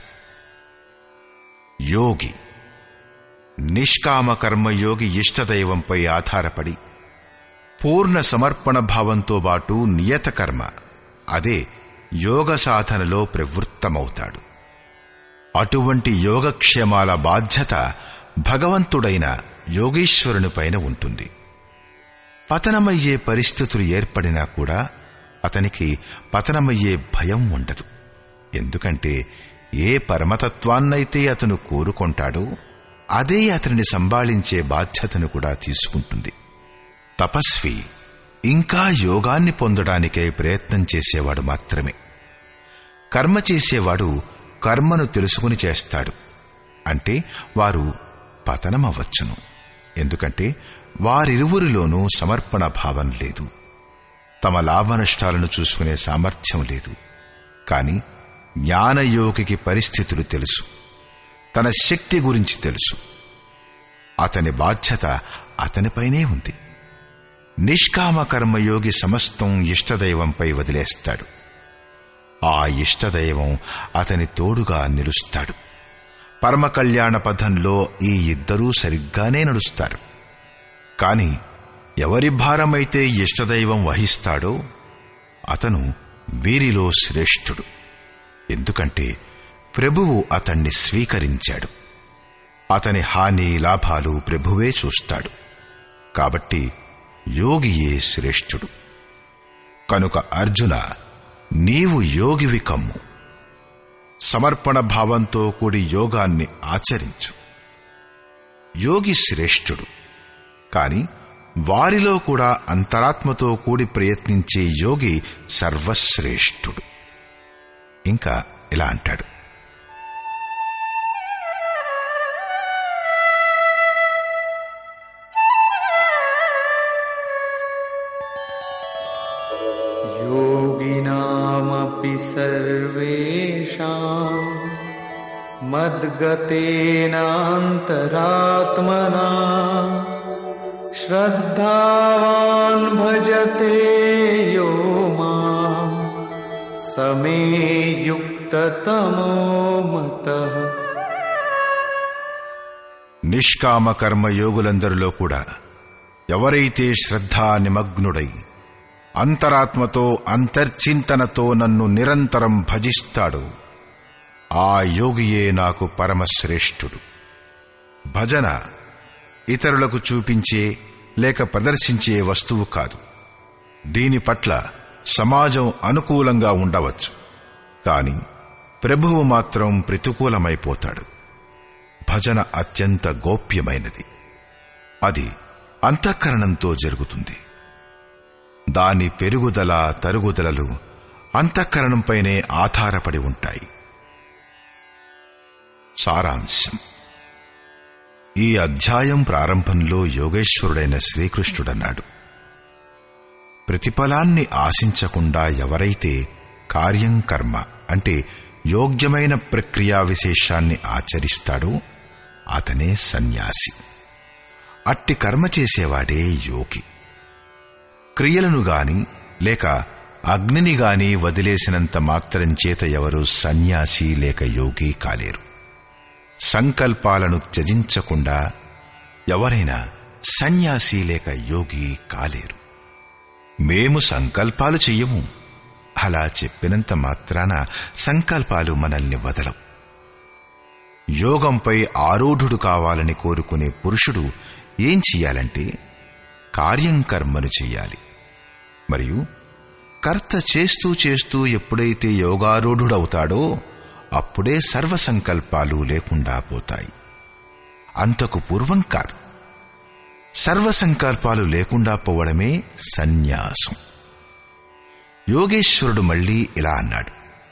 యోగి నిష్కామ కర్మయోగి ఇష్టదైవంపై ఆధారపడి పూర్ణ సమర్పణ భావంతో పాటు నియత కర్మ అదే యోగ సాధనలో ప్రవృత్తమవుతాడు అటువంటి యోగక్షేమాల బాధ్యత భగవంతుడైన యోగీశ్వరునిపైన ఉంటుంది పతనమయ్యే పరిస్థితులు ఏర్పడినా కూడా అతనికి పతనమయ్యే భయం ఉండదు ఎందుకంటే ఏ పరమతత్వాన్నైతే అతను కోరుకొంటాడో అదే అతనిని సంభాళించే బాధ్యతను కూడా తీసుకుంటుంది తపస్వి ఇంకా యోగాన్ని పొందడానికై ప్రయత్నం చేసేవాడు మాత్రమే కర్మ చేసేవాడు కర్మను తెలుసుకుని చేస్తాడు అంటే వారు పతనమవ్వచ్చును ఎందుకంటే వారిరువురిలోనూ సమర్పణ భావం లేదు తమ లాభనష్టాలను చూసుకునే సామర్థ్యం లేదు కాని జ్ఞానయోగికి పరిస్థితులు తెలుసు తన శక్తి గురించి తెలుసు అతని బాధ్యత అతనిపైనే ఉంది నిష్కామ కర్మయోగి సమస్తం ఇష్టదైవంపై వదిలేస్తాడు ఆ ఇష్టదైవం అతని తోడుగా నిలుస్తాడు పరమ కళ్యాణ పథంలో ఈ ఇద్దరూ సరిగ్గానే నడుస్తారు కాని ఎవరి భారమైతే ఇష్టదైవం వహిస్తాడో అతను వీరిలో శ్రేష్ఠుడు ఎందుకంటే ప్రభువు అతన్ని స్వీకరించాడు అతని హాని లాభాలు ప్రభువే చూస్తాడు కాబట్టి యోగియే శ్రేష్ఠుడు కనుక అర్జున నీవు యోగివి కమ్ము సమర్పణ భావంతో కూడి యోగాన్ని ఆచరించు యోగి శ్రేష్ఠుడు కాని వారిలో కూడా అంతరాత్మతో కూడి ప్రయత్నించే యోగి సర్వశ్రేష్ఠుడు ఇంకా ఇలా అంటాడు योगिनामपि सर्वेषाम् मद्गतेनान्तरात्मना श्रद्धावान् भजते यो माम् समे युक्ततमो मतः నిష్కామ కర్మ యోగులందరిలో కూడా ఎవరైతే శ్రద్ధా నిమగ్నుడై అంతరాత్మతో అంతర్చింతనతో నన్ను నిరంతరం భజిస్తాడో ఆ యోగియే నాకు పరమశ్రేష్ఠుడు భజన ఇతరులకు చూపించే లేక ప్రదర్శించే వస్తువు కాదు దీని పట్ల సమాజం అనుకూలంగా ఉండవచ్చు కాని ప్రభువు మాత్రం ప్రతికూలమైపోతాడు భజన అత్యంత గోప్యమైనది అది అంతఃకరణంతో జరుగుతుంది దాని పెరుగుదల తరుగుదలలు అంతఃకరణంపైనే ఆధారపడి ఉంటాయి సారాంశం ఈ అధ్యాయం ప్రారంభంలో యోగేశ్వరుడైన శ్రీకృష్ణుడన్నాడు ప్రతిఫలాన్ని ఆశించకుండా ఎవరైతే కార్యం కర్మ అంటే యోగ్యమైన ప్రక్రియా విశేషాన్ని ఆచరిస్తాడో అతనే సన్యాసి అట్టి కర్మ చేసేవాడే యోగి క్రియలను గాని లేక అగ్నిని గాని వదిలేసినంత మాత్రం చేత ఎవరు సన్యాసి లేక యోగి కాలేరు సంకల్పాలను త్యజించకుండా ఎవరైనా సన్యాసి లేక యోగి కాలేరు మేము సంకల్పాలు చెయ్యము అలా చెప్పినంత మాత్రాన సంకల్పాలు మనల్ని వదలవు యోగంపై ఆరూఢుడు కావాలని కోరుకునే పురుషుడు ఏం చెయ్యాలంటే కార్యం కర్మను చెయ్యాలి మరియు కర్త చేస్తూ చేస్తూ ఎప్పుడైతే యోగారూఢుడవుతాడో అప్పుడే సర్వ సంకల్పాలు లేకుండా పోతాయి అంతకు పూర్వం కాదు సర్వ సంకల్పాలు లేకుండా పోవడమే సన్యాసం యోగేశ్వరుడు మళ్ళీ ఇలా అన్నాడు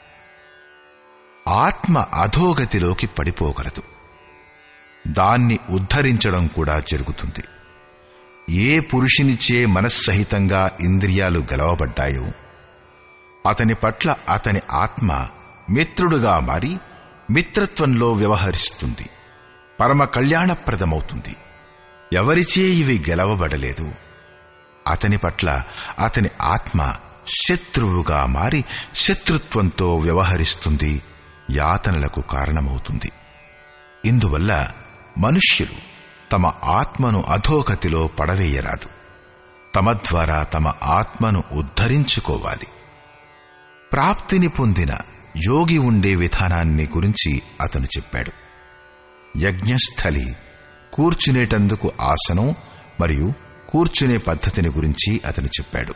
ఆత్మ అధోగతిలోకి పడిపోగలదు దాన్ని ఉద్ధరించడం కూడా జరుగుతుంది ఏ పురుషునిచే మనస్సహితంగా ఇంద్రియాలు గెలవబడ్డాయో అతని పట్ల అతని ఆత్మ మిత్రుడుగా మారి మిత్రత్వంలో వ్యవహరిస్తుంది పరమ కళ్యాణప్రదమవుతుంది ఎవరిచే ఇవి గెలవబడలేదు అతని పట్ల అతని ఆత్మ శత్రువుగా మారి శత్రుత్వంతో వ్యవహరిస్తుంది యాతనలకు కారణమవుతుంది ఇందువల్ల మనుష్యులు తమ ఆత్మను అధోగతిలో పడవేయరాదు తమ ద్వారా తమ ఆత్మను ఉద్ధరించుకోవాలి ప్రాప్తిని పొందిన యోగి ఉండే విధానాన్ని గురించి అతను చెప్పాడు యజ్ఞస్థలి కూర్చునేటందుకు ఆసనం మరియు కూర్చునే పద్ధతిని గురించి అతను చెప్పాడు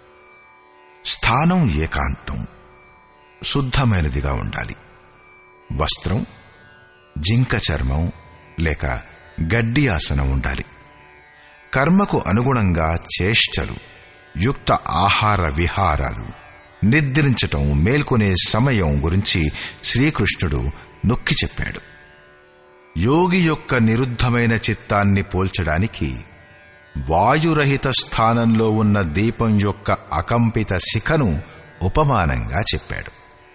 స్థానం ఏకాంతం శుద్ధమైనదిగా ఉండాలి వస్త్రం జింక చర్మం లేక గడ్డి ఆసనం ఉండాలి కర్మకు అనుగుణంగా చేష్టలు యుక్త ఆహార విహారాలు నిద్రించటం మేల్కొనే సమయం గురించి శ్రీకృష్ణుడు నొక్కి చెప్పాడు యోగి యొక్క నిరుద్ధమైన చిత్తాన్ని పోల్చడానికి వాయురహిత స్థానంలో ఉన్న దీపం యొక్క అకంపిత శిఖను ఉపమానంగా చెప్పాడు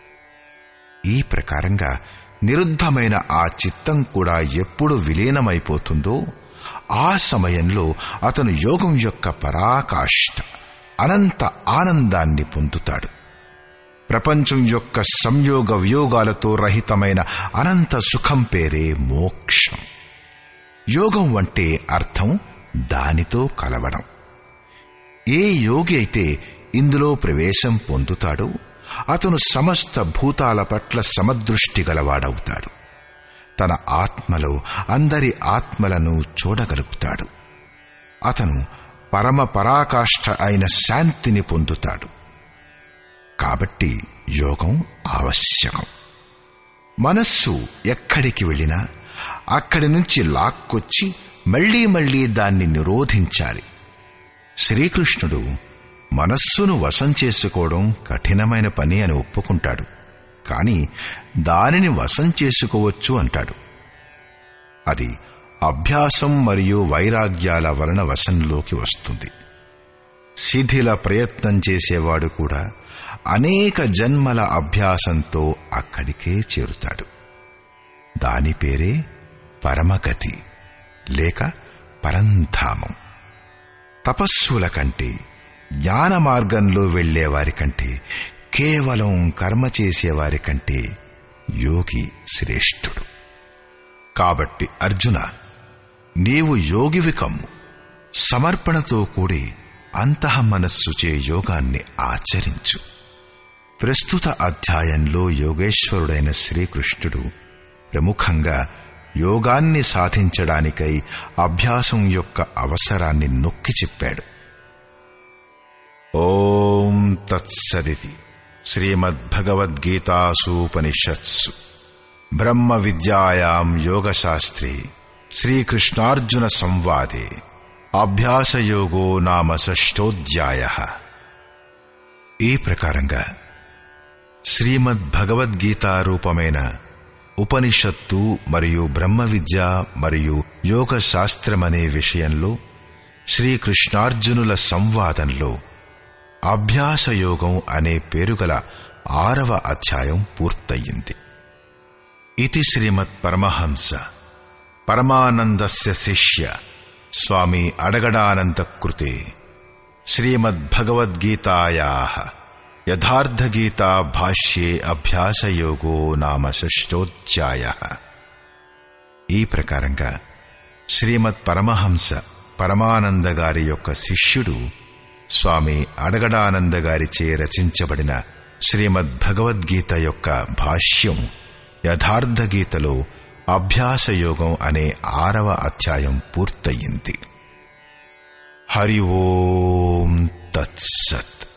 ఈ ప్రకారంగా నిరుద్ధమైన ఆ చిత్తం కూడా ఎప్పుడు విలీనమైపోతుందో ఆ సమయంలో అతను యోగం యొక్క పరాకాష్ఠ అనంత ఆనందాన్ని పొందుతాడు ప్రపంచం యొక్క సంయోగ వియోగాలతో రహితమైన అనంత సుఖం పేరే మోక్షం యోగం అంటే అర్థం దానితో కలవడం ఏ యోగి అయితే ఇందులో ప్రవేశం పొందుతాడో అతను సమస్త భూతాల పట్ల సమదృష్టి గలవాడవుతాడు తన ఆత్మలో అందరి ఆత్మలను చూడగలుగుతాడు అతను పరమ పరాకాష్ఠ అయిన శాంతిని పొందుతాడు కాబట్టి యోగం ఆవశ్యకం మనస్సు ఎక్కడికి వెళ్ళినా అక్కడి నుంచి లాక్కొచ్చి మళ్లీ మళ్లీ దాన్ని నిరోధించాలి శ్రీకృష్ణుడు మనస్సును వశం చేసుకోవడం కఠినమైన పని అని ఒప్పుకుంటాడు కాని దానిని వశం చేసుకోవచ్చు అంటాడు అది అభ్యాసం మరియు వైరాగ్యాల వలన వశంలోకి వస్తుంది శిథిల ప్రయత్నం చేసేవాడు కూడా అనేక జన్మల అభ్యాసంతో అక్కడికే చేరుతాడు దాని పేరే పరమగతి లేక పరంధామం తపస్సుల కంటే జ్ఞాన మార్గంలో వెళ్లేవారి కంటే కేవలం కర్మ చేసేవారి కంటే యోగి శ్రేష్ఠుడు కాబట్టి అర్జున నీవు యోగివి కమ్ము సమర్పణతో కూడి అంతః మనస్సుచే యోగాన్ని ఆచరించు ప్రస్తుత అధ్యాయంలో యోగేశ్వరుడైన శ్రీకృష్ణుడు ప్రముఖంగా యోగాన్ని సాధించడానికై అభ్యాసం యొక్క అవసరాన్ని నొక్కి చెప్పాడు ఓం తత్సదితి శ్రీమద్భగవద్గీతాసూపనిషత్సు బ్రహ్మ విద్యాయాం యోగశాస్త్రే శ్రీకృష్ణార్జున సంవాదే అభ్యాసయోగో నామ షష్టోధ్యాయ ఈ ప్రకారంగా శ్రీమద్ భగవద్గీత రూపమైన ఉపనిషత్తు మరియు బ్రహ్మ విద్య మరియు యోగ శాస్త్రమనే విషయంలో శ్రీకృష్ణార్జునుల సంవాదంలో అభ్యాసయోగం అనే పేరుగల ఆరవ అధ్యాయం పూర్తయింది ఇది శ్రీమత్ పరమహంస పరమానందస్య శిష్య స్వామి అడగడానంద కృతే శ్రీమద్భగవద్గీతాయా యథార్థగీతా భాష్యే అభ్యాసయోగో నామ షష్టోధ్యాయ ఈ ప్రకారంగా శ్రీమద్ పరమహంస పరమానంద గారి యొక్క శిష్యుడు స్వామి అడగడానంద గారిచే రచించబడిన శ్రీమద్ భగవద్గీత యొక్క భాష్యం యథార్థగీతలో అభ్యాసయోగం అనే ఆరవ అధ్యాయం పూర్తయింది హరి ఓం తత్సత్